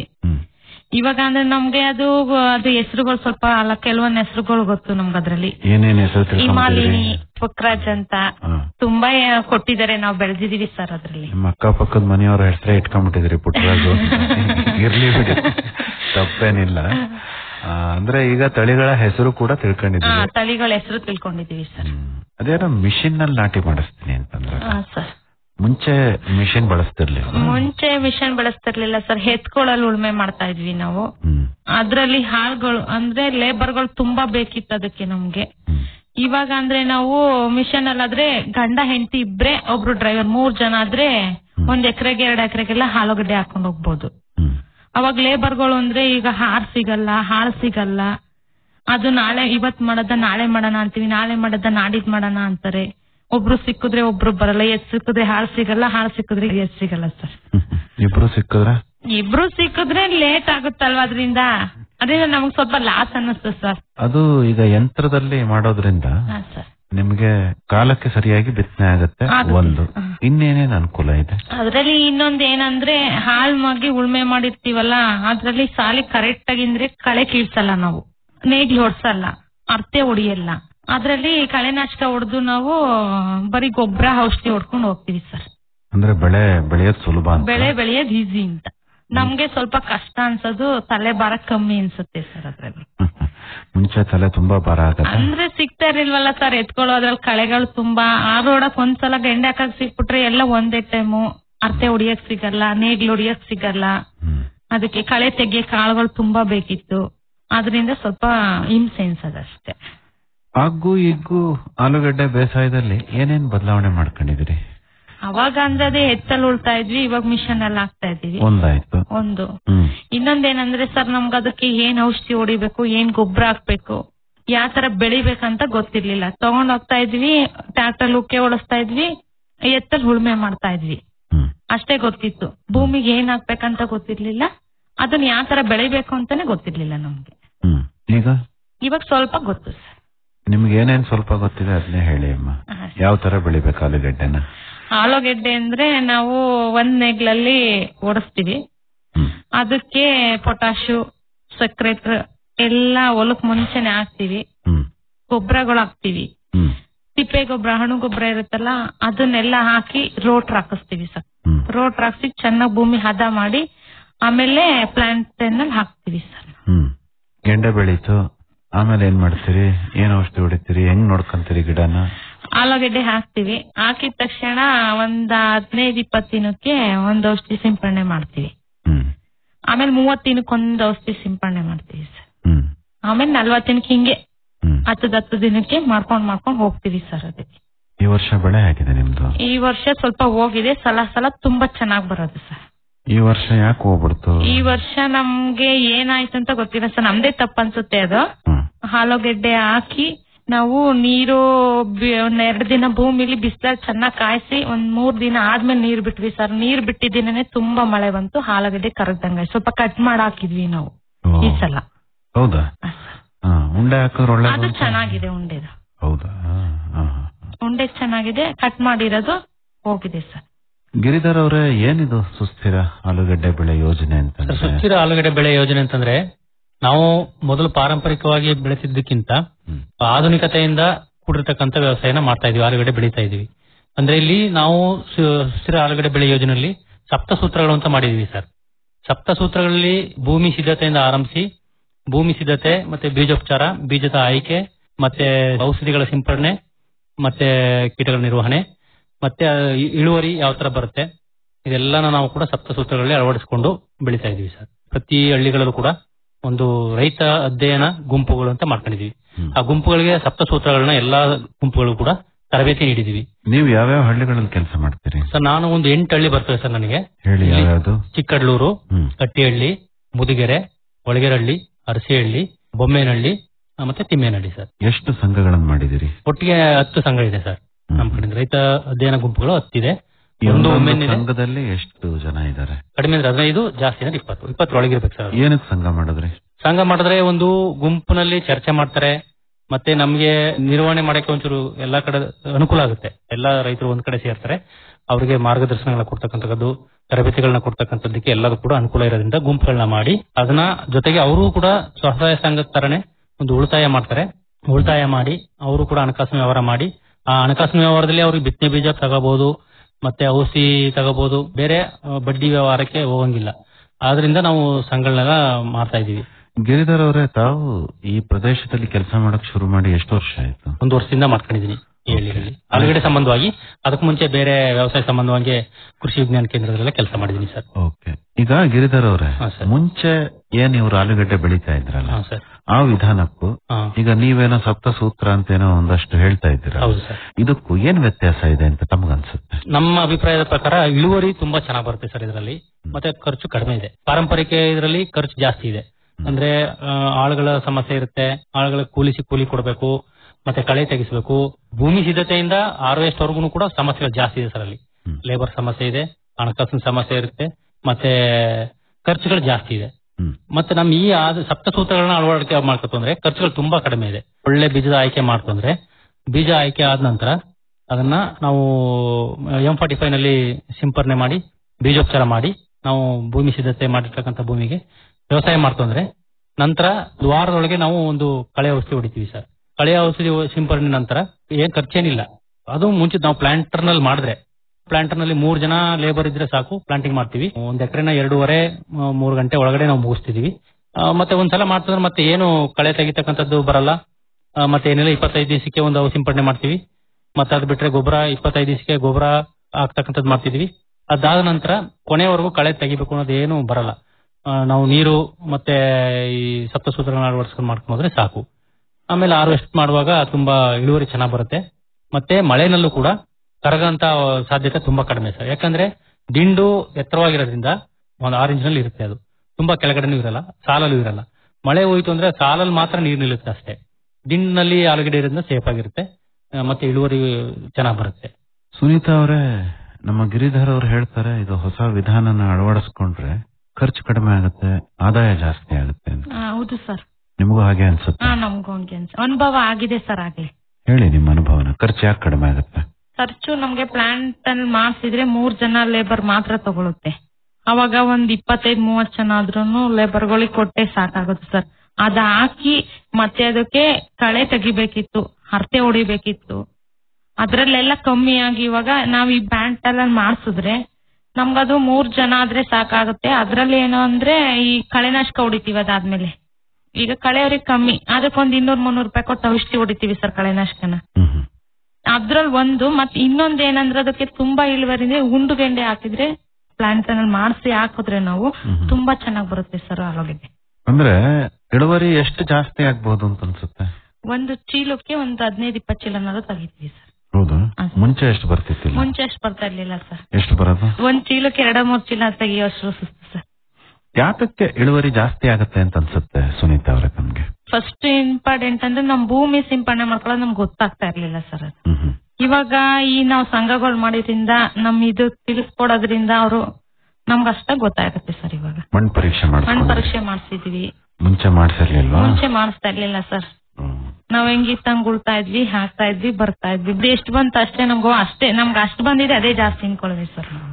ಇವಾಗ ಅಂದ್ರೆ ನಮ್ಗೆ ಅದು ಅದು ಹೆಸರುಗಳು ಸ್ವಲ್ಪ ಅಲ್ಲ ಕೆಲವೊಂದ್ ಹೆಸರುಗಳು ಗೊತ್ತು ನಮ್ಗೆ ಅದ್ರಲ್ಲಿ ಏನೇನ್ ಹೆಸರು ತಿಳ್ಕೊಂಡ್ಬಿಟ್ಟಿದ್ರಿ ಹಿಮಾಲಿನಿ ಪುಕ್ರಾಜ್ ಅಂತ ತುಂಬಾ ಏ- ಕೊಟ್ಟಿದ್ದಾರೆ ನಾವು ಬೆಳೆದಿದೀವಿ ಸರ್ ಅದ್ರಲ್ಲಿ ನಿಮ್ಮ ಅಕ್ಕಪಕ್ಕದ ಮನೆಯವ್ರ ಹೆಸರೇ ಇಟ್ಕೊಂಡ್ಬಿಟ್ಟಿದ್ರಿ ಪುಟ್ಟರಾಜು ಇರ್ಲಿ ಬಿಡಿ ತಪ್ಪೇನಿಲ್ಲ ಆ, ಅಂದ್ರೆ ಈಗ ತಳಿಗಳ ಹೆಸರು ಕೂಡ ಹಾ ತಿಳ್ಕೊಂಡಿದ್ದೀರಿ ತಳಿಗಳ ಹೆಸರು ತಿಳ್ಕೊಂಡಿದೀವಿ ಸರ್ ಅದೇನೋ ಮಿಷಿನ್ ನಲ್ಲಿ ನಾಟಿ ಮಾಡಿಸ್ತೀನಿ ಅಂತಂದ್ರೆ ಹಾ ಸರ್ ಮುಂಚೆ ಮಿಷಿನ್ ಬಳಸ್ತಿರ್ಲಿಲ್ಲ ಮುಂಚೆ ಮಿಷನ್ ಬಳಸ್ತಿರ್ಲಿಲ್ಲ ಸರ್ ಹೆತ್ಕೊಳ್ಳಲ್ಲಿ ಉಳ್ಮೆ ಮಾಡ್ತಾ ಇದ್ವಿ ನಾವು ಅದ್ರಲ್ಲಿ ಹಾಳ್ಗಳು ಅಂದ್ರೆ ಲೇಬರ್ಗಳು ತುಂಬಾ ಬೇಕಿತ್ತು ಅದಕ್ಕೆ ನಮ್ಗೆ ಇವಾಗ ಅಂದ್ರೆ ನಾವು ಮಿಷನ್ ಅಲ್ಲಾದ್ರೆ ಗಂಡ ಹೆಂಡತಿ ಇಬ್ರೆ ಒಬ್ರು ಡ್ರೈವರ್ ಮೂರ್ ಜನ ಆದ್ರೆ ಒಂದ್ ಎಕರೆಗೆ ಎರಡ್ ಎಕರೆಗೆಲ್ಲ ಆಲೂಗಡ್ಡೆ ಹಾಕೊಂಡ್ ಹೋಗ್ಬೋದು ಅವಾಗ ಲೇಬರ್ಗಳು ಅಂದ್ರೆ ಈಗ ಹಾರ್ ಸಿಗಲ್ಲ ಹಾಳ್ ಸಿಗಲ್ಲ ಅದು ನಾಳೆ ಇವತ್ ಮಾಡದ ನಾಳೆ ಮಾಡೋಣ ಅಂತೀವಿ ನಾಳೆ ಮಾಡದ ನಾಡಿದ್ ಮಾಡೋಣ ಅಂತಾರೆ ಒಬ್ರು ಸಿಕ್ಕಿದ್ರೆ ಒಬ್ರು ಬರಲ್ಲ ಎಷ್ಟ್ ಸಿಕ್ಕಿದ್ರೆ ಹಾಳ್ ಸಿಗಲ್ಲ ಹಾಳ್ ಸಿಕ್ಕಿದ್ರೆ ಎಷ್ಟ್ ಸಿಗಲ್ಲ ಸರ್ ಇಬ್ರು ಸಿಕ್ಕಿದ್ರ ಇಬ್ರು ಸಿಕ್ಕಿದ್ರೆ ಲೇಟ್ ಆಗುತ್ತಲ್ವಾ ಅದರಿಂದ ಅದರಿಂದ ನಮಗ್ ಸ್ವಲ್ಪ ಲಾಸ್ ಅನ್ನಿಸ್ತು ಸರ್ ಅದು ಈಗ ಯಂತ್ರದಲ್ಲಿ ಮಾಡೋದ್ರಿಂದ ಹಾ ಸರ್ ನಿಮ್ಗೆ ಕಾಲಕ್ಕೆ ಸರಿಯಾಗಿ ಬಿತ್ತನೆ ಆಗತ್ತೆ ಆಗುತ್ತೆ. ಒಂದು ಇನ್ನೇನೇನ್ ಅನುಕೂಲ ಇದೆ ಅದ್ರಲ್ಲಿ ಇನ್ನೊಂದ್ ಏನಂದ್ರೆ ಹಾಳ್ ಮಗಿ ಉಳ್ಮೆ ಮಾಡಿರ್ತೀವಲ್ಲ ಅದ್ರಲ್ಲಿ ಸಾಲಿ ಕರೆಕ್ಟ್ ಆಗಿಂದ್ರೆ ಕಳೆ ಕೀಳ್ಸಲ್ಲ ನಾವು ನೇಗ್ಲಿ ಹೊಡ್ಸಲ್ಲ ಅರ್ತೆ ಹೊಡಿಯಲ್ಲ ಅದ್ರಲ್ಲಿ ಕಳೆನಾಶಕ ಹೊಡೆದು ನಾವು ಬರೀ ಗೊಬ್ಬರ ಔಷಧಿ ಹೊಡ್ಕೊಂಡು ಹೋಗ್ತೀವಿ ಸರ್ ಅಂದ್ರೆ ಬೆಳೆ ಬೆಳೆಯೋದ್ ಸುಲಭ ಅಂತ ಬೆಳೆ ಬೆಳೆಯೋದ್ ಈಸಿ ಅಂತ ನಮ್ಗೆ ಸ್ವಲ್ಪ ಕಷ್ಟ ಅನ್ಸೋದು ತಲೆ ಭಾರ ಕಮ್ಮಿ ಅನ್ಸುತ್ತೆ ಸರ್ ಅದ್ರಲ್ಲಿ ಮುಂಚೆ ತಲೆ ತುಂಬಾ ಭಾರ ಆಗತ್ತೆ ಅಂದ್ರೆ ಸಿಗ್ತಾ ಇರ್ಲಿಲ್ವಲ್ಲ ಸರ್ ಎತ್ಕೊಳ್ಳೋ ಅದ್ರಲ್ಲಿ ಕಳೆಗಳು ತುಂಬಾ ಆರೋಡಕ್ ಒಂದ್ಸಲ ಗೆಂಡೆ ಹಾಕಕ್ ಸಿಕ್ಬಿಟ್ರೆ ಎಲ್ಲ ಒಂದೇ ಟೈಮು ಅರ್ತೆ ಹೊಡಿಯಕ್ ಸಿಗಲ್ಲ ನೇಗ್ಲು ಹೊಡಿಯಕ್ ಸಿಗಲ್ಲ ಅದಕ್ಕೆ ಕಳೆ ತೆಗಿಯಕ್ ಆಳುಗಳು ತುಂಬಾ ಬೇಕಿತ್ತು ಅದರಿಂದ ಸ್ವಲ್ಪ ಹಿಂಸೆ ಅನ್ಸದಷ್ಟೇ ಅಗ್ಗು ಇಗ್ಗು ಆಲೂಗಡ್ಡೆ ಬೇಸಾಯದಲ್ಲಿ ಏನೇನ್ ಬದಲಾವಣೆ ಮಾಡ್ಕೊಂಡಿದಿರಿ ಅವಾಗ ಅಂದ್ರೆ ಎತ್ತಲ್ ಉಳ್ತಾ ಇದ್ವಿ ಇವಾಗ ಮಿಷನ್ ಎಲ್ಲ ಹಾಕ್ತಾ ಇದೀವಿ ಒಂದಾಯ್ತು ಒಂದು ಹ್ಮ್ ಇನ್ನೊಂದೇನಂದ್ರೆ ಸರ್ ನಮ್ಗೆ ಅದಕ್ಕೆ ಏನ್ ಔಷಧಿ ಹೊಡಿಬೇಕು ಏನ್ ಗೊಬ್ಬರ ಹಾಕ್ಬೇಕು ಯಾವ ತರ ಬೆಳಿಬೇಕಂತ ಗೊತ್ತಿರ್ಲಿಲ್ಲ ತಗೊಂಡ್ ಹೋಗ್ತಾ ಇದ್ವಿ ಟ್ರಾಕ್ಟರ್ ಉಕ್ಕೆ ಓಡಿಸ್ತಾ ಇದ್ವಿ ಎತ್ತಲ್ ಉಳುಮೆ ಮಾಡ್ತಾ ಇದ್ವಿ ಅಷ್ಟೇ ಗೊತ್ತಿತ್ತು ಭೂಮಿಗೆ ಏನ್ ಹಾಕ್ಬೇಕಂತ ಗೊತ್ತಿರ್ಲಿಲ್ಲ ಅದನ್ನ ಯಾವ ತರ ಬೆಳಿಬೇಕು ಅಂತಾನೆ ಗೊತ್ತಿರ್ಲಿಲ್ಲ ನಮ್ಗೆ ಹ್ಮ್ ಈಗ ಇವಾಗ ಸ್ವಲ್ಪ ಗೊತ್ತು ಸರ್ ನಿಮ್ಗೆ ಏನೇನ್ ಸ್ವಲ್ಪ ಗೊತ್ತಿದೆ ಅದನ್ನೇ ಹೇಳಿ ಅಮ್ಮ ಯಾವ ತರ ಬೆಳಿಬೇಕು ಆಲೂಗಡ್ಡೆನ ಆಲೂಗೆಡ್ಡೆ ಅಂದ್ರೆ ನಾವು ಒಂದ್ ನೇಗ್ಲಲ್ಲಿ ಓಡಿಸ್ತೀವಿ ಅದಕ್ಕೆ ಪೊಟ್ಯಾಶು ಸಕ್ರೇಟ್ ಎಲ್ಲ ಹೊಲಕ್ ಮುಂಚೆನೆ ಹಾಕ್ತಿವಿ ಗೊಬ್ಬರಗಳು ಹಾಕ್ತಿವಿ ತಿಪ್ಪೆ ಗೊಬ್ಬರ ಹಣು ಗೊಬ್ಬರ ಇರುತ್ತಲ್ಲ ಅದನ್ನೆಲ್ಲ ಹಾಕಿ ರೋಟ್ರ್ ಹಾಕಿಸ್ತೀವಿ ಸರ್ ರೋಟ್ರ್ ಹಾಕ್ಸಿ ಚೆನ್ನಾಗಿ ಭೂಮಿ ಹದ ಮಾಡಿ ಆಮೇಲೆ ಪ್ಲಾಂಟ್ ನಲ್ಲಿ ಹಾಕ್ತಿವಿ ಸರ್ ಹ್ಮ್ ಗೆಂಡೆ ಬೆಳೀತು ಆಮೇಲೆ ಏನ್ ಮಾಡ್ತೀರಿ ಏನ್ ಔಷಧಿ ಹೊಡಿತೀರಿ ಹೆಂಗ್ ನೋಡ್ಕೊಂತೀರಿ ಗಿಡನ ಆಲೂಗೆಡ್ಡೆ ಹಾಕ್ತಿವಿ ಹಾಕಿದ ತಕ್ಷಣ ಒಂದ್ ಹದಿನೈದು ಇಪ್ಪತ್ತು ದಿನಕ್ಕೆ ಒಂದ್ ಔಷಧಿ ಸಿಂಪಡಣೆ ಮಾಡ್ತೀವಿ ಆಮೇಲೆ ಮೂವತ್ ದಿನಕ್ಕೆ ಒಂದ್ ಔಷಧಿ ಸಿಂಪಡಣೆ ಮಾಡ್ತೀವಿ ಸರ್ ಆಮೇಲೆ ನಲ್ವತ್ ದಿನಕ್ಕೆ ಹಿಂಗೆ ಹತ್ತದ ಹತ್ತು ದಿನಕ್ಕೆ ಮಾಡ್ಕೊಂಡ್ ಮಾಡ್ಕೊಂಡ್ ಹೋಗ್ತೀವಿ ಸರ್ ಅದಕ್ಕೆ ಈ ವರ್ಷ ಬೆಳೆ ಹೇಗಿದೆ ನಿಮ್ದು ಈ ವರ್ಷ ಸ್ವಲ್ಪ ಹೋಗಿದೆ ಸಲ ಸಲ ತುಂಬಾ ಚೆನ್ನಾಗ್ ಬರೋದು ಸರ್ ಈ ವರ್ಷ ಯಾಕೆ ಹೋಗ್ಬಿಡ್ತು ಈ ವರ್ಷ ನಮ್ಗೆ ಏನಾಯ್ತು ಅಂತ ಗೊತ್ತಿಲ್ಲ ಸರ್ ನಮ್ದೇ ತಪ್ಪ ಅನ್ಸುತ್ತೆ ಅದು ಆಲೂಗೆಡ್ಡೆ ಹಾಕಿ ನಾವು ನೀರು ಬಿ- ಒಂದ್ ಎರಡ್ ದಿನ ಭೂಮಿಲಿ ಬಿಸಿಲಲ್ಲಿ ಚೆನ್ನಾಗ್ ಕಾಯಿಸಿ ಒಂದ್ ಮೂರ್ ದಿನ ಆದ್ಮೇಲೆ ನೀರ್ ಬಿಟ್ವಿ ಸರ್ ನೀರ್ ಬಿಟ್ಟಿದ್ದೀನೇ ತುಂಬಾ ಮಳೆ ಬಂತು ಆಲೂಗಡ್ಡೆ ಕರಗ್ದಂಗ ಸ್ವಲ್ಪ ಕಟ್ ಮಾಡಿ ಹಾಕಿದ್ವಿ ನಾವು ಈ ಸಲ ಹೌದಾ ಹಾ, ಉಂಡೆ ಹಾಕಿದ್ರೆ ಒಳ್ಳೆ ಅದು ಚೆನ್ನಾಗಿದೆ ಉಂಡೆದು ಹೌದಾ ಹಾ, ಹಾ. ಉಂಡೆ ಚೆನ್ನಾಗಿದೆ ಕಟ್ ಮಾಡಿರೋದು ಹೋಗಿದೆ ಸರ್ ಗಿರಿಧರ್ ಅವರೇ ಏನಿದು ಸುಸ್ಥಿರ ಆಲೂಗಡ್ಡೆ ಬೆಳೆ ಯೋಜನೆ ಅಂತ ಸುಸ್ಥಿರ ಆಲೂಗಡ್ಡೆ ಬೆಳೆ ಯೋಜನೆ ಅಂತಂದ್ರೆ ನಾವು ಮೊದಲು ಪಾರಂಪರಿಕವಾಗಿ ಬೆಳೆಸಿದ್ದಕ್ಕಿಂತ ಆಧುನಿಕತೆಯಿಂದ ಕೂಡಿರ್ತಕ್ಕಂಥ ವ್ಯವಸಾಯನ ಮಾಡ್ತಾ ಇದೀವಿ ಆಲೂಗಡ್ಡೆ ಬೆಳೀತಾ ಇದೀವಿ ಅಂದ್ರೆ ಇಲ್ಲಿ ನಾವು ಸು- ಸುಸ್ಥಿರ ಆಲೂಗಡ್ಡೆ ಬೆಳೆ ಯೋಜನೆಯಲ್ಲಿ ಸಪ್ತ ಸೂತ್ರಗಳು ಅಂತ ಮಾಡಿದೀವಿ ಸರ್ ಸಪ್ತ ಸೂತ್ರಗಳಲ್ಲಿ ಭೂಮಿ ಸಿದ್ಧತೆಯಿಂದ ಆರಂಭಿಸಿ ಭೂಮಿ ಸಿದ್ಧತೆ ಮತ್ತೆ ಬೀಜೋಪಚಾರ ಬೀಜದ ಆಯ್ಕೆ ಮತ್ತೆ ಔಷಧಿಗಳ ಸಿಂಪಡಣೆ ಮತ್ತೆ ಕೀಟಗಳ ನಿರ್ವಹಣೆ ಮತ್ತೆ ಆ, ಇ- ಇಳುವರಿ ಯಾವ ತರ ಬರುತ್ತೆ ಇದೆಲ್ಲನ ನಾವು ಕೂಡ ಸಪ್ತ ಸೂತ್ರಗಳಲ್ಲಿ ಅಳವಡಿಸಿಕೊಂಡು ಬೆಳಿತಾ ಇದೀವಿ ಸರ್ ಪ್ರತಿ ಹಳ್ಳಿಗಳಲ್ಲೂ ಕೂಡ ಒಂದು ರೈತ ಅಧ್ಯಯನ ಗುಂಪುಗಳು ಅಂತ ಮಾಡ್ಕೊಂಡಿದೀವಿ ಆ ಗುಂಪುಗಳಿಗೆ ಸಪ್ತ ಸೂತ್ರಗಳನ್ನ ಎಲ್ಲಾ ಗುಂಪುಗಳು ಕೂಡ ತರಬೇತಿ ನೀಡಿದೀವಿ ನೀವು ಯಾವ್ಯಾವ ಹಳ್ಳಿಗಳಲ್ಲಿ ಕೆಲಸ ಮಾಡ್ತೀರಿ ಸರ್ ನಾನು ಒಂದು ಎಂಟು ಹಳ್ಳಿ ಬರ್ತೇವೆ ಸರ್ ನನಗೆ ಹೇಳಿ ಇಲ್ಲಿ ಯಾವ್ಯಾವ್ದು ಚಿಕ್ಕಡ್ಲೂರು ಹ್ಮ್. ಕಟ್ಟಿಹಳ್ಳಿ ಮುದಿಗೆರೆ ಒಳಗೆರಹಳ್ಳಿ ಅರಸಿಹಳ್ಳಿ ಬೊಮ್ಮೇನಹಳ್ಳಿ ಆ, ಮತ್ತೆ ತಿಮ್ಮೇನಹಳ್ಳಿ ಸರ್ ಎಷ್ಟು ಸಂಘಗಳನ್ನು ಮಾಡಿದಿರಿ ಒಟ್ಟಿಗೆ ಹತ್ತು ಸಂಘ ಇದೆ ಸರ್ ನಮ್ಮ ಕಡೆಯಿಂದ ರೈತ ಅಧ್ಯಯನ ಗುಂಪುಗಳು ಹತ್ತಿದೆ ಈ ಒಂದು ಒಂದೊಂದು ವುಮೆನ್ ಇದೆ ಸಂಘದಲ್ಲಿ ಎಷ್ಟು ಜನ ಇದ್ದಾರೆ ಕಡಿಮೆ ಅಂದ್ರೆ ಹದಿನೈದು ಜಾಸ್ತಿ ಅಂದ್ರೆ ಇಪ್ಪತ್ತು ಇಪ್ಪತ್ತರೊಳಗಿರ್ಬೇಕು ಸರ್ ಏನಕ್ಕೆ ಸಂಘ ಮಾಡಿದ್ರಿ ಸಂಘ ಮಾಡಿದ್ರೆ ಒಂದು ಗುಂಪಿನಲ್ಲಿ ಚರ್ಚೆ ಮಾಡ್ತಾರೆ ಮತ್ತೆ ನಮ್ಗೆ ನಿರ್ವಹಣೆ ಮಾಡಕ್ಕೆ ಒಂಚೂರು ಎಲ್ಲಾ ಕಡೆ ಅನುಕೂಲ ಆಗುತ್ತೆ ಎಲ್ಲಾ ರೈತರು ಒಂದ್ ಕಡೆ ಸೇರ್ತಾರೆ ಅವರಿಗೆ ಮಾರ್ಗದರ್ಶನಗಳನ್ನ ಕೊಡ್ತಕ್ಕಂಥದ್ದು ತರಬೇತಿಗಳನ್ನ ಕೊಡ್ತಕ್ಕಂಥದ್ದಕ್ಕೆ ಎಲ್ಲದೂ ಕೂಡ ಅನುಕೂಲ ಇರೋದ್ರಿಂದ ಗುಂಪುಗಳನ್ನ ಮಾಡಿ ಅದನ್ನ ಜೊತೆಗೆ ಅವರು ಕೂಡ ಸ್ವಸಹಾಯ ಸಂಘದ ತರನೇ ಒಂದು ಉಳಿತಾಯ ಮಾಡ್ತಾರೆ ಉಳಿತಾಯ ಮಾಡಿ ಅವರು ಕೂಡ ಹಣಕಾಸಿನ ವ್ಯವಹಾರ ಮಾಡಿ ಆ ಹಣಕಾಸಿನ ವ್ಯವಹಾರದಲ್ಲಿ ಅವ್ರಿಗೆ ಬಿತ್ತನೆ ಬೀಜ ತಗೋಬಹುದು ಮತ್ತೆ ಔಷಧಿ ತಗೋಬಹುದು ಬೇರೆ ಆ, ಬಡ್ಡಿ ವ್ಯವಹಾರಕ್ಕೆ ಹೋಗಂಗಿಲ್ಲ ಆದ್ರಿಂದ ನಾವು ಸಂಘಗಳನ್ನೆಲ್ಲ ಮಾಡ್ತಾ ಇದೀವಿ ಗಿರಿಧರ್ ಅವರೇ ತಾವು ಈ ಪ್ರದೇಶದಲ್ಲಿ ಕೆಲಸ ಮಾಡಕ್ ಶುರು ಮಾಡಿ ಎಷ್ಟು ವರ್ಷ ಆಯ್ತು ಒಂದು ವರ್ಷದಿಂದ ಮಾಡ್ಕೊಂಡಿದ್ದೀನಿ ಈ ಹಳ್ಳಿಗಳಲ್ಲಿ ಆಲೂಗಡ್ಡೆ ಸಂಬಂಧವಾಗಿ ಅದಕ್ಕೆ ಮುಂಚೆ ಬೇರೆ ವ್ಯವಸಾಯ ಸಂಬಂಧವಾಗಿ ಕೃಷಿ ವಿಜ್ಞಾನ ಕೇಂದ್ರದಲ್ಲೆಲ್ಲ ಕೆಲಸ ಮಾಡಿದ್ದೀನಿ ಸರ್ ಓಕೆ ಈಗ ಗಿರಿಧರ್ ಅವರೇ ಮುಂಚೆ ಏನ್ ಇವ್ರು ಆಲೂಗಡ್ಡೆ ಬೆಳೀತಾ ಇದ್ರಲ್ಲ ಹಾ, ಸರ್. ಆ ವಿಧಾನಕ್ಕೂ ಹಾ. ಈಗ ನೀವೇನೋ ಸಪ್ತ ಸೂತ್ರ ಅಂತ ಏನೋ ಒಂದಷ್ಟು ಹೇಳ್ತಾ ಇದ್ದೀರಾ ಹೌದು ಸರ್ ಇದಕ್ಕೂ ಏನ್ ವ್ಯತ್ಯಾಸ ಇದೆ ಅಂತ ತಮಗನ್ಸುತ್ತೆ ನಮ್ಮ ಅಭಿಪ್ರಾಯದ ಪ್ರಕಾರ ಇಳುವರಿ ತುಂಬಾ ಚೆನ್ನಾಗಿ ಬರುತ್ತೆ ಸರ್ ಇದರಲ್ಲಿ ಮತ್ತೆ ಖರ್ಚು ಕಡಿಮೆ ಇದೆ ಪಾರಂಪರಿಕ ಇದರಲ್ಲಿ ಖರ್ಚು ಜಾಸ್ತಿ ಇದೆ ಅಂದ್ರೆ ಆ, ಆಳುಗಳ ಸಮಸ್ಯೆ ಇರುತ್ತೆ ಆಳುಗಳ ಕೂಲಿ ಸಿ- ಕೂಲಿ ಕೊಡಬೇಕು ಮತ್ತೆ ಕಳೆ ತೆಗಿಸ್ಬೇಕು ಭೂಮಿ ಸಿದ್ಧತೆಯಿಂದ ಹಾರ್ವೆಸ್ಟ್ ವರ್ಗು ಕೂಡ ಸಮಸ್ಯೆಗಳು ಜಾಸ್ತಿ ಇದೆ ಸರ್ ಅಲ್ಲಿ ಲೇಬರ್ ಸಮಸ್ಯೆ ಇದೆ ಹಣಕಾಸಿನ ಸಮಸ್ಯೆ ಇರುತ್ತೆ ಮತ್ತೆ ಖರ್ಚುಗಳು ಜಾಸ್ತಿ ಇದೆ ಮತ್ತೆ ನಮ್ ಈ ಆದ ಸಪ್ತ ಸೂತ್ರಗಳನ್ನ ಅಳವಡಿಕೆ ಮಾಡ್ಕೊತಂದ್ರೆ ಖರ್ಚುಗಳು ತುಂಬಾ ಕಡಿಮೆ ಇದೆ ಒಳ್ಳೆ ಬೀಜದ ಆಯ್ಕೆ ಮಾಡ್ಕೊಂಡ್ರೆ ಬೀಜ ಆಯ್ಕೆ ಆದ ನಂತರ ಅದನ್ನ ನಾವು ಎಂ ಫಾರ್ಟಿ ಫೈವ್ ನಲ್ಲಿ ಸಿಂಪರಣೆ ಮಾಡಿ ಬೀಜೋಪಚಾರ ಮಾಡಿ ನಾವು ಭೂಮಿ ಸಿದ್ಧತೆ ಮಾಡಿರ್ತಕ್ಕಂಥ ಭೂಮಿಗೆ ವ್ಯವಸಾಯ ಮಾಡ್ತಂದ್ರೆ ನಂತರ ಒಂದು ವಾರದೊಳಗೆ ನಾವು ಒಂದು ಕಳೆ ಔಷಧಿ ಹೊಡಿತೀವಿ ಸರ್ ಕಳೆ ಔಷಧಿ ಸಿಂಪರಣೆ ನಂತರ ಏನ್ ಖರ್ಚೇನಿಲ್ಲ ಅದು ಮುಂಚೆ ನಾವು ಪ್ಲಾಂಟರ್ ನಲ್ಲಿ ಮಾಡಿದ್ರೆ ಪ್ಲಾಂಟರ್ ನಲ್ಲಿ ಮೂರ್ ಜನ ಲೇಬರ್ ಇದ್ರೆ ಸಾಕು ಪ್ಲಾಂಟಿಂಗ್ ಮಾಡ್ತೀವಿ ಒಂದ್ ಎಕರೆನ ಎರಡೂವರೆ ಆ, ಮೂರು ಗಂಟೆ ಒಳಗಡೆ ನಾವು ಮುಗಿಸ್ತಿದೀವಿ ಆ, ಮತ್ತೆ ಒಂದ್ಸಲ ಮಾಡ್ತಿದ್ರೆ ಮತ್ತೆ ಏನು ಕಳೆ ತೆಗಿತಕ್ಕಂಥದ್ದು ಬರಲ್ಲ ಆ, ಮತ್ತೆ ಏನಿಲ್ಲ ಇಪ್ಪತ್ತೈದು ದಿವಸಕ್ಕೆ ಒಂದು ಔಷಧಿ ಸಿಂಪಡಣೆ ಮಾಡ್ತೀವಿ ಮತ್ತೆ ಅದ್ ಬಿಟ್ರೆ ಗೊಬ್ಬರ ಇಪ್ಪತ್ತೈದು ದಿವಸಕ್ಕೆ ಗೊಬ್ಬರ ಹಾಕ್ತಕ್ಕಂಥದ್ದು ಮಾಡ್ತಿದ್ವಿ ಅದಾದ ನಂತರ ಕೊನೆವರೆಗೂ ಕಳೆ ತೆಗಿಬೇಕು ಅನ್ನೋದು ಏನು ಬರಲ್ಲ ಆ, ನಾವು ನೀರು ಮತ್ತೆ ಈ ಸಪ್ತಸೂತ್ರಗಳನ್ನ ಅಳವಡಿಸ್ಕೊಂಡು ಮಾಡ್ಕೊಂಡು ಹೋದ್ರೆ ಸಾಕು ಆಮೇಲೆ ಹಾರ್ವೆಸ್ಟ್ ಮಾಡುವಾಗ ತುಂಬಾ ಇಳುವರಿ ಚೆನ್ನಾಗಿ ಬರುತ್ತೆ ಮತ್ತೆ ಮಳೆನಲ್ಲೂ ಕೂಡ ಕರಗಂತ ಸಾಧ್ಯತೆ ತುಂಬಾ ಕಡಿಮೆ ಸರ್ ಯಾಕಂದ್ರೆ ದಿಂಡು ಎತ್ತರವಾಗಿರೋದ್ರಿಂದ ಒಂದು ಆರು ಇಂಚಿನಲ್ಲಿ ಇರುತ್ತೆ ಅದು ತುಂಬಾ ಕೆಳಗಡೆನೂ ಇರಲ್ಲ ಸಾಲಲ್ಲೂ ಇರಲ್ಲ ಮಳೆ ಹೋಯ್ತು ಅಂದ್ರೆ ಸಾಲಲ್ಲಿ ಮಾತ್ರ ನೀರು ನಿಲ್ಲುತ್ತೆ ಅಷ್ಟೇ ದಿಂಡಿನಲ್ಲಿ ಆಲೂಗಡ್ಡೆ ಇರೋದ್ರಿಂದ ಸೇಫ್ ಆಗಿರುತ್ತೆ ಆ, ಮತ್ತೆ ಇಳುವರಿ ಚೆನ್ನಾಗಿ ಬರುತ್ತೆ ಸುನೀತಾ ಅವರೇ ನಮ್ಮ ಗಿರಿಧರ್ ಅವ್ರು ಹೇಳ್ತಾರೆ ಇದು ಹೊಸ ವಿಧಾನನ ಅಳವಡಿಸ್ಕೊಂಡ್ರೆ ಖರ್ಚು ಕಡಿಮೆ ಆಗುತ್ತೆ ಆದಾಯ ಜಾಸ್ತಿ ಆಗುತ್ತೆ ಅಂತ ಆ, ಹೌದು ಸರ್ ನಿಮಗೂ ಹಾಗೆ ಅನ್ಸುತ್ತೆ ಹಾ ನಮ್ಗೂ ಹಂಗೆ ಅನ್ಸ ಅನುಭವ ಆಗಿದೆ ಸರ್ ಆಗ್ಲಿ ಹೇಳಿ ನಿಮ್ಮ ಅನುಭವನ ಖರ್ಚು ಯಾಕೆ ಕಡಿಮೆ ಆಗುತ್ತೆ ಖರ್ಚು ನಮ್ಗೆ ಪ್ಲಾಂಟ್ ಅಲ್ಲಿ ಮಾಡ್ಸಿದ್ರೆ ಮೂರ್ ಜನ ಲೇಬರ್ ಮಾತ್ರ ತಗೊಳುತ್ತೆ ಅವಾಗ ಒಂದ್ ಇಪ್ಪತ್ತೈದ್ ಮೂವತ್ ಜನ ಆದ್ರೂನು ಲೇಬರ್ಗಳಿಗೆ ಕೊಟ್ಟೆ ಸಾಕಾಗುತ್ತೆ ಸರ್ ಅದ ಹಾಕಿ ಮತ್ತೆ ಅದಕ್ಕೆ ಕಳೆ ತೆಗಿಬೇಕಿತ್ತು ಹರತೆ ಹೊಡಿಬೇಕಿತ್ತು ಅದ್ರಲ್ಲೆಲ್ಲ ಕಮ್ಮಿ ಆಗಿ ಇವಾಗ ನಾವ್ ಈ ಪ್ಲಾಂಟ್ ಅಲ್ಲಿ ಮಾಡ್ಸಿದ್ರೆ ನಮ್ಗದು ಮೂರ್ ಜನ ಆದ್ರೆ ಸಾಕಾಗುತ್ತೆ ಅದ್ರಲ್ಲಿ ಏನು ಅಂದ್ರೆ ಈ ಕಳೆನಾಶಕ ಹೊಡಿತೀವಿ ಅದಾದ್ಮೇಲೆ ಈಗ ಕಳೆಯವ್ರಿಗೆ ಕಮ್ಮಿ ಅದಕ್ಕೊಂದ್ ಇನ್ನೂರ್ ಮುನ್ನೂರು ರೂಪಾಯಿ ಕೊಟ್ಟು ಔಷಧಿ ಹೊಡಿತೀವಿ ಸರ್ ಕಳೆನಾಶಕನ ಅದ್ರಲ್ಲಿ ಒಂದು ಮತ್ ಇನ್ನೊಂದ್ ಏನಂದ್ರೆ ಅದಕ್ಕೆ ತುಂಬಾ ಇಳುವರಿ ಉಂಡು ಗೆಂಡೆ ಹಾಕಿದ್ರೆ ಪ್ಲಾಂಟ್ ಅಲ್ಲಿ ಮಾಡಿಸಿ ಹಾಕಿದ್ರೆ ನಾವು ತುಂಬಾ ಚೆನ್ನಾಗ್ ಬರುತ್ತೆ ಸರ್ ಆಲೂಗೆಡ್ಡೆ ಅಂದ್ರೆ ಇಳುವರಿ ಎಷ್ಟು ಜಾಸ್ತಿ ಆಗ್ಬಹುದು ಅಂತ ಅನ್ಸುತ್ತೆ ಒಂದು ಚೀಲಕ್ಕೆ ಒಂದು ಹದಿನೈದು ಇಪ್ಪತ್ತು ಚೀಲನಾದ್ರು ತೆಗಿತೀವಿ ಸರ್ ಹೌದು ಮುಂಚೆ ಎಷ್ಟು ಬರ್ತಿತ್ತಿಲ್ಲ ಮುಂಚೆ ಅಷ್ಟು ಬರ್ತಾ ಇರ್ಲಿಲ್ಲ ಸರ್ ಎಷ್ಟು ಬರೋದು ಒಂದ್ ಚೀಲಕ್ಕೆ ಎರಡ ಮೂರ್ ಚೀಲ ತೆಗಿಯೋಷ್ಟು ಸುಸ್ತು ಸರ್ ಯಾತಕ್ಕೆ ಇಳುವರಿ ಜಾಸ್ತಿ ಆಗತ್ತೆ ಅಂತ ಅನ್ಸುತ್ತೆ ಸುನೀತಾ ಅವರೇ ತಮ್ಗೆ ಫಸ್ಟ್ ಇಂಪಾರ್ಟೆಂಟ್ ಅಂದ್ರೆ ನಮ್ ಭೂಮಿ ಸಿಂಪಡಣೆ ಮಾಡ್ಕೊಳ್ಳೋದು ನಮ್ಗೆ ಗೊತ್ತಾಗ್ತಾ ಇರ್ಲಿಲ್ಲ ಸರ್ ಅದು ಇವಾಗ ಈ ನಾವು ಸಂಘಗಳು ಮಾಡಿದ್ರಿಂದ ನಮ್ ಇದು ತಿಳಿಸ್ಕೊಡೋದ್ರಿಂದ ಅವರು ನಮ್ಗೆ ಅಷ್ಟ ಗೊತ್ತಾಗುತ್ತೆ ಸರ್ ಇವಾಗ ಮಣ್ಣು ಪರೀಕ್ಷೆ ಮಣ್ಣು ಮಾಡ್ಕೊಂಡು ಪರೀಕ್ಷೆ ಮಾಡ್ಸಿದ್ವಿ ಮುಂಚೆ ಮಾಡ್ಸಿರ್ಲಿಲ್ವಾ ಮುಂಚೆ ಮಾಡಿಸ್ತಾ ಇರ್ಲಿಲ್ಲ ಸರ್ ನಾವ್ ಹೆಂಗಿತ್ತಂಗ್ ಉಳ್ತಾ ಇದ್ವಿ ಹಾಕ್ತಾ ಇದ್ವಿ ಬರ್ತಾ ಇದ್ವಿ ಇದು ಎಷ್ಟು ಬಂತ ಅಷ್ಟೇ ನಮ್ಗೂ ಅಷ್ಟೇ ನಮ್ಗೆ ಅಷ್ಟು ಬಂದಿದೆ ಅದೇ ಜಾಸ್ತಿ ಅನ್ಕೊಳ್ವಿ ಸರ್ ನಾವು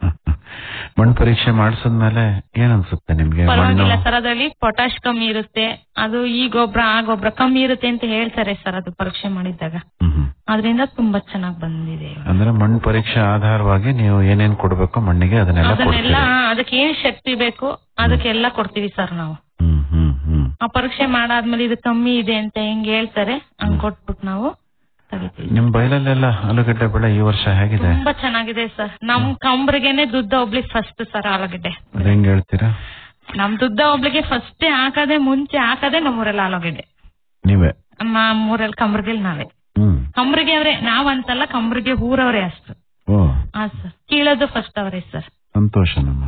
ಮಣ್ಣು ಪರೀಕ್ಷೆ ಮಾಡಿಸಿದ್ಮೇಲೆ ಏನ್ ಅನ್ಸುತ್ತೆ ನಿಮ್ಗೆ ಮಣ್ಣು ಪರವಾಗಿಲ್ಲ ಸರ್ ಅದ್ರಲ್ಲಿ ಪೊಟ್ಯಾಶ್ ಕಮ್ಮಿ ಇರುತ್ತೆ ಅದು ಈ ಗೊಬ್ಬರ ಆ ಗೊಬ್ಬರ ಕಮ್ಮಿ ಇರುತ್ತೆ ಅಂತ ಹೇಳ್ತಾರೆ ಸರ್ ಅದು ಪರೀಕ್ಷೆ ಮಾಡಿದ್ದಾಗ ಅದರಿಂದ ತುಂಬಾ ಚೆನ್ನಾಗ್ ಬಂದಿದೆ ಅಂದ್ರೆ ಮಣ್ಣು ಪರೀಕ್ಷೆ ಆಧಾರವಾಗಿ ನೀವು ಏನೇನ್ ಕೊಡ್ಬೇಕು ಮಣ್ಣಿಗೆ ಅದನ್ನೆಲ್ಲ ಅದನ್ನೆಲ್ಲ ಕೊಡ್ತೀರಿ ಅದಕ್ಕೆ ಏನ್ ಶಕ್ತಿ ಬೇಕು ಅದಕ್ಕೆಲ್ಲ ಕೊಡ್ತೀವಿ ಸರ್ ನಾವು ಹ್ಮ್ ಹ್ಮ್ ಹ್ಮ್ ಆ ಪರೀಕ್ಷೆ ಮಾಡಾದ್ಮೇಲೆ ಇದು ಕಮ್ಮಿ ಇದೆ ಅಂತ ಹೆಂಗ್ ಹೇಳ್ತಾರೆ ಹಂಗ್ ಕೊಟ್ಬಿಟ್ಟು ನಾವು ತೆಗಿತೀವಿ ನಿಮ್ ಬಯಲಲ್ಲೆಲ್ಲ ಆಲೂಗಡ್ಡೆ ಬೆಳೆ ಈ ವರ್ಷ ಹೇಗಿದೆ ತುಂಬಾ ಚೆನ್ನಾಗಿದೆ ಸರ್ ನಮ್ ಕಂಬ್ರಿಗೆನೆ ದುದ್ದ ಒಬ್ಳಿಗೆ ಫಸ್ಟ್ ಸರ್ ಆಲೂಗಡ್ಡೆ ಅದ್ ಹೆಂಗ್ ಹೇಳ್ತೀರಾ ನಮ್ ದುದ್ದ ಒಬ್ಳಿಗೆ ಫಸ್ಟ್ ಹಾಕದೆ ಮುಂಚೆ ಹಾಕದೆ ನಮ್ಮೂರಲ್ಲಿ ಆಲೂಗಡ್ಡೆ ನೀವೇ ನಮ್ಮೂರಲ್ಲಿ ಕಂಬ್ರಿಗೆಲ್ ನಾವೇ ಹ್ಮ್ ಕಂಬ್ರಿಗೆ ಅವ್ರೆ ನಾವಂತಲ್ಲ ಕಂಬ್ರಿಗೆ ಊರವ್ರೆ ಅಷ್ಟು ಓ ಹಾ ಸರ್ ಕೀಳೋದು ಫಸ್ಟ್ ಅವರೇ ಸರ್ ಸಂತೋಷ ನಮ್ಮ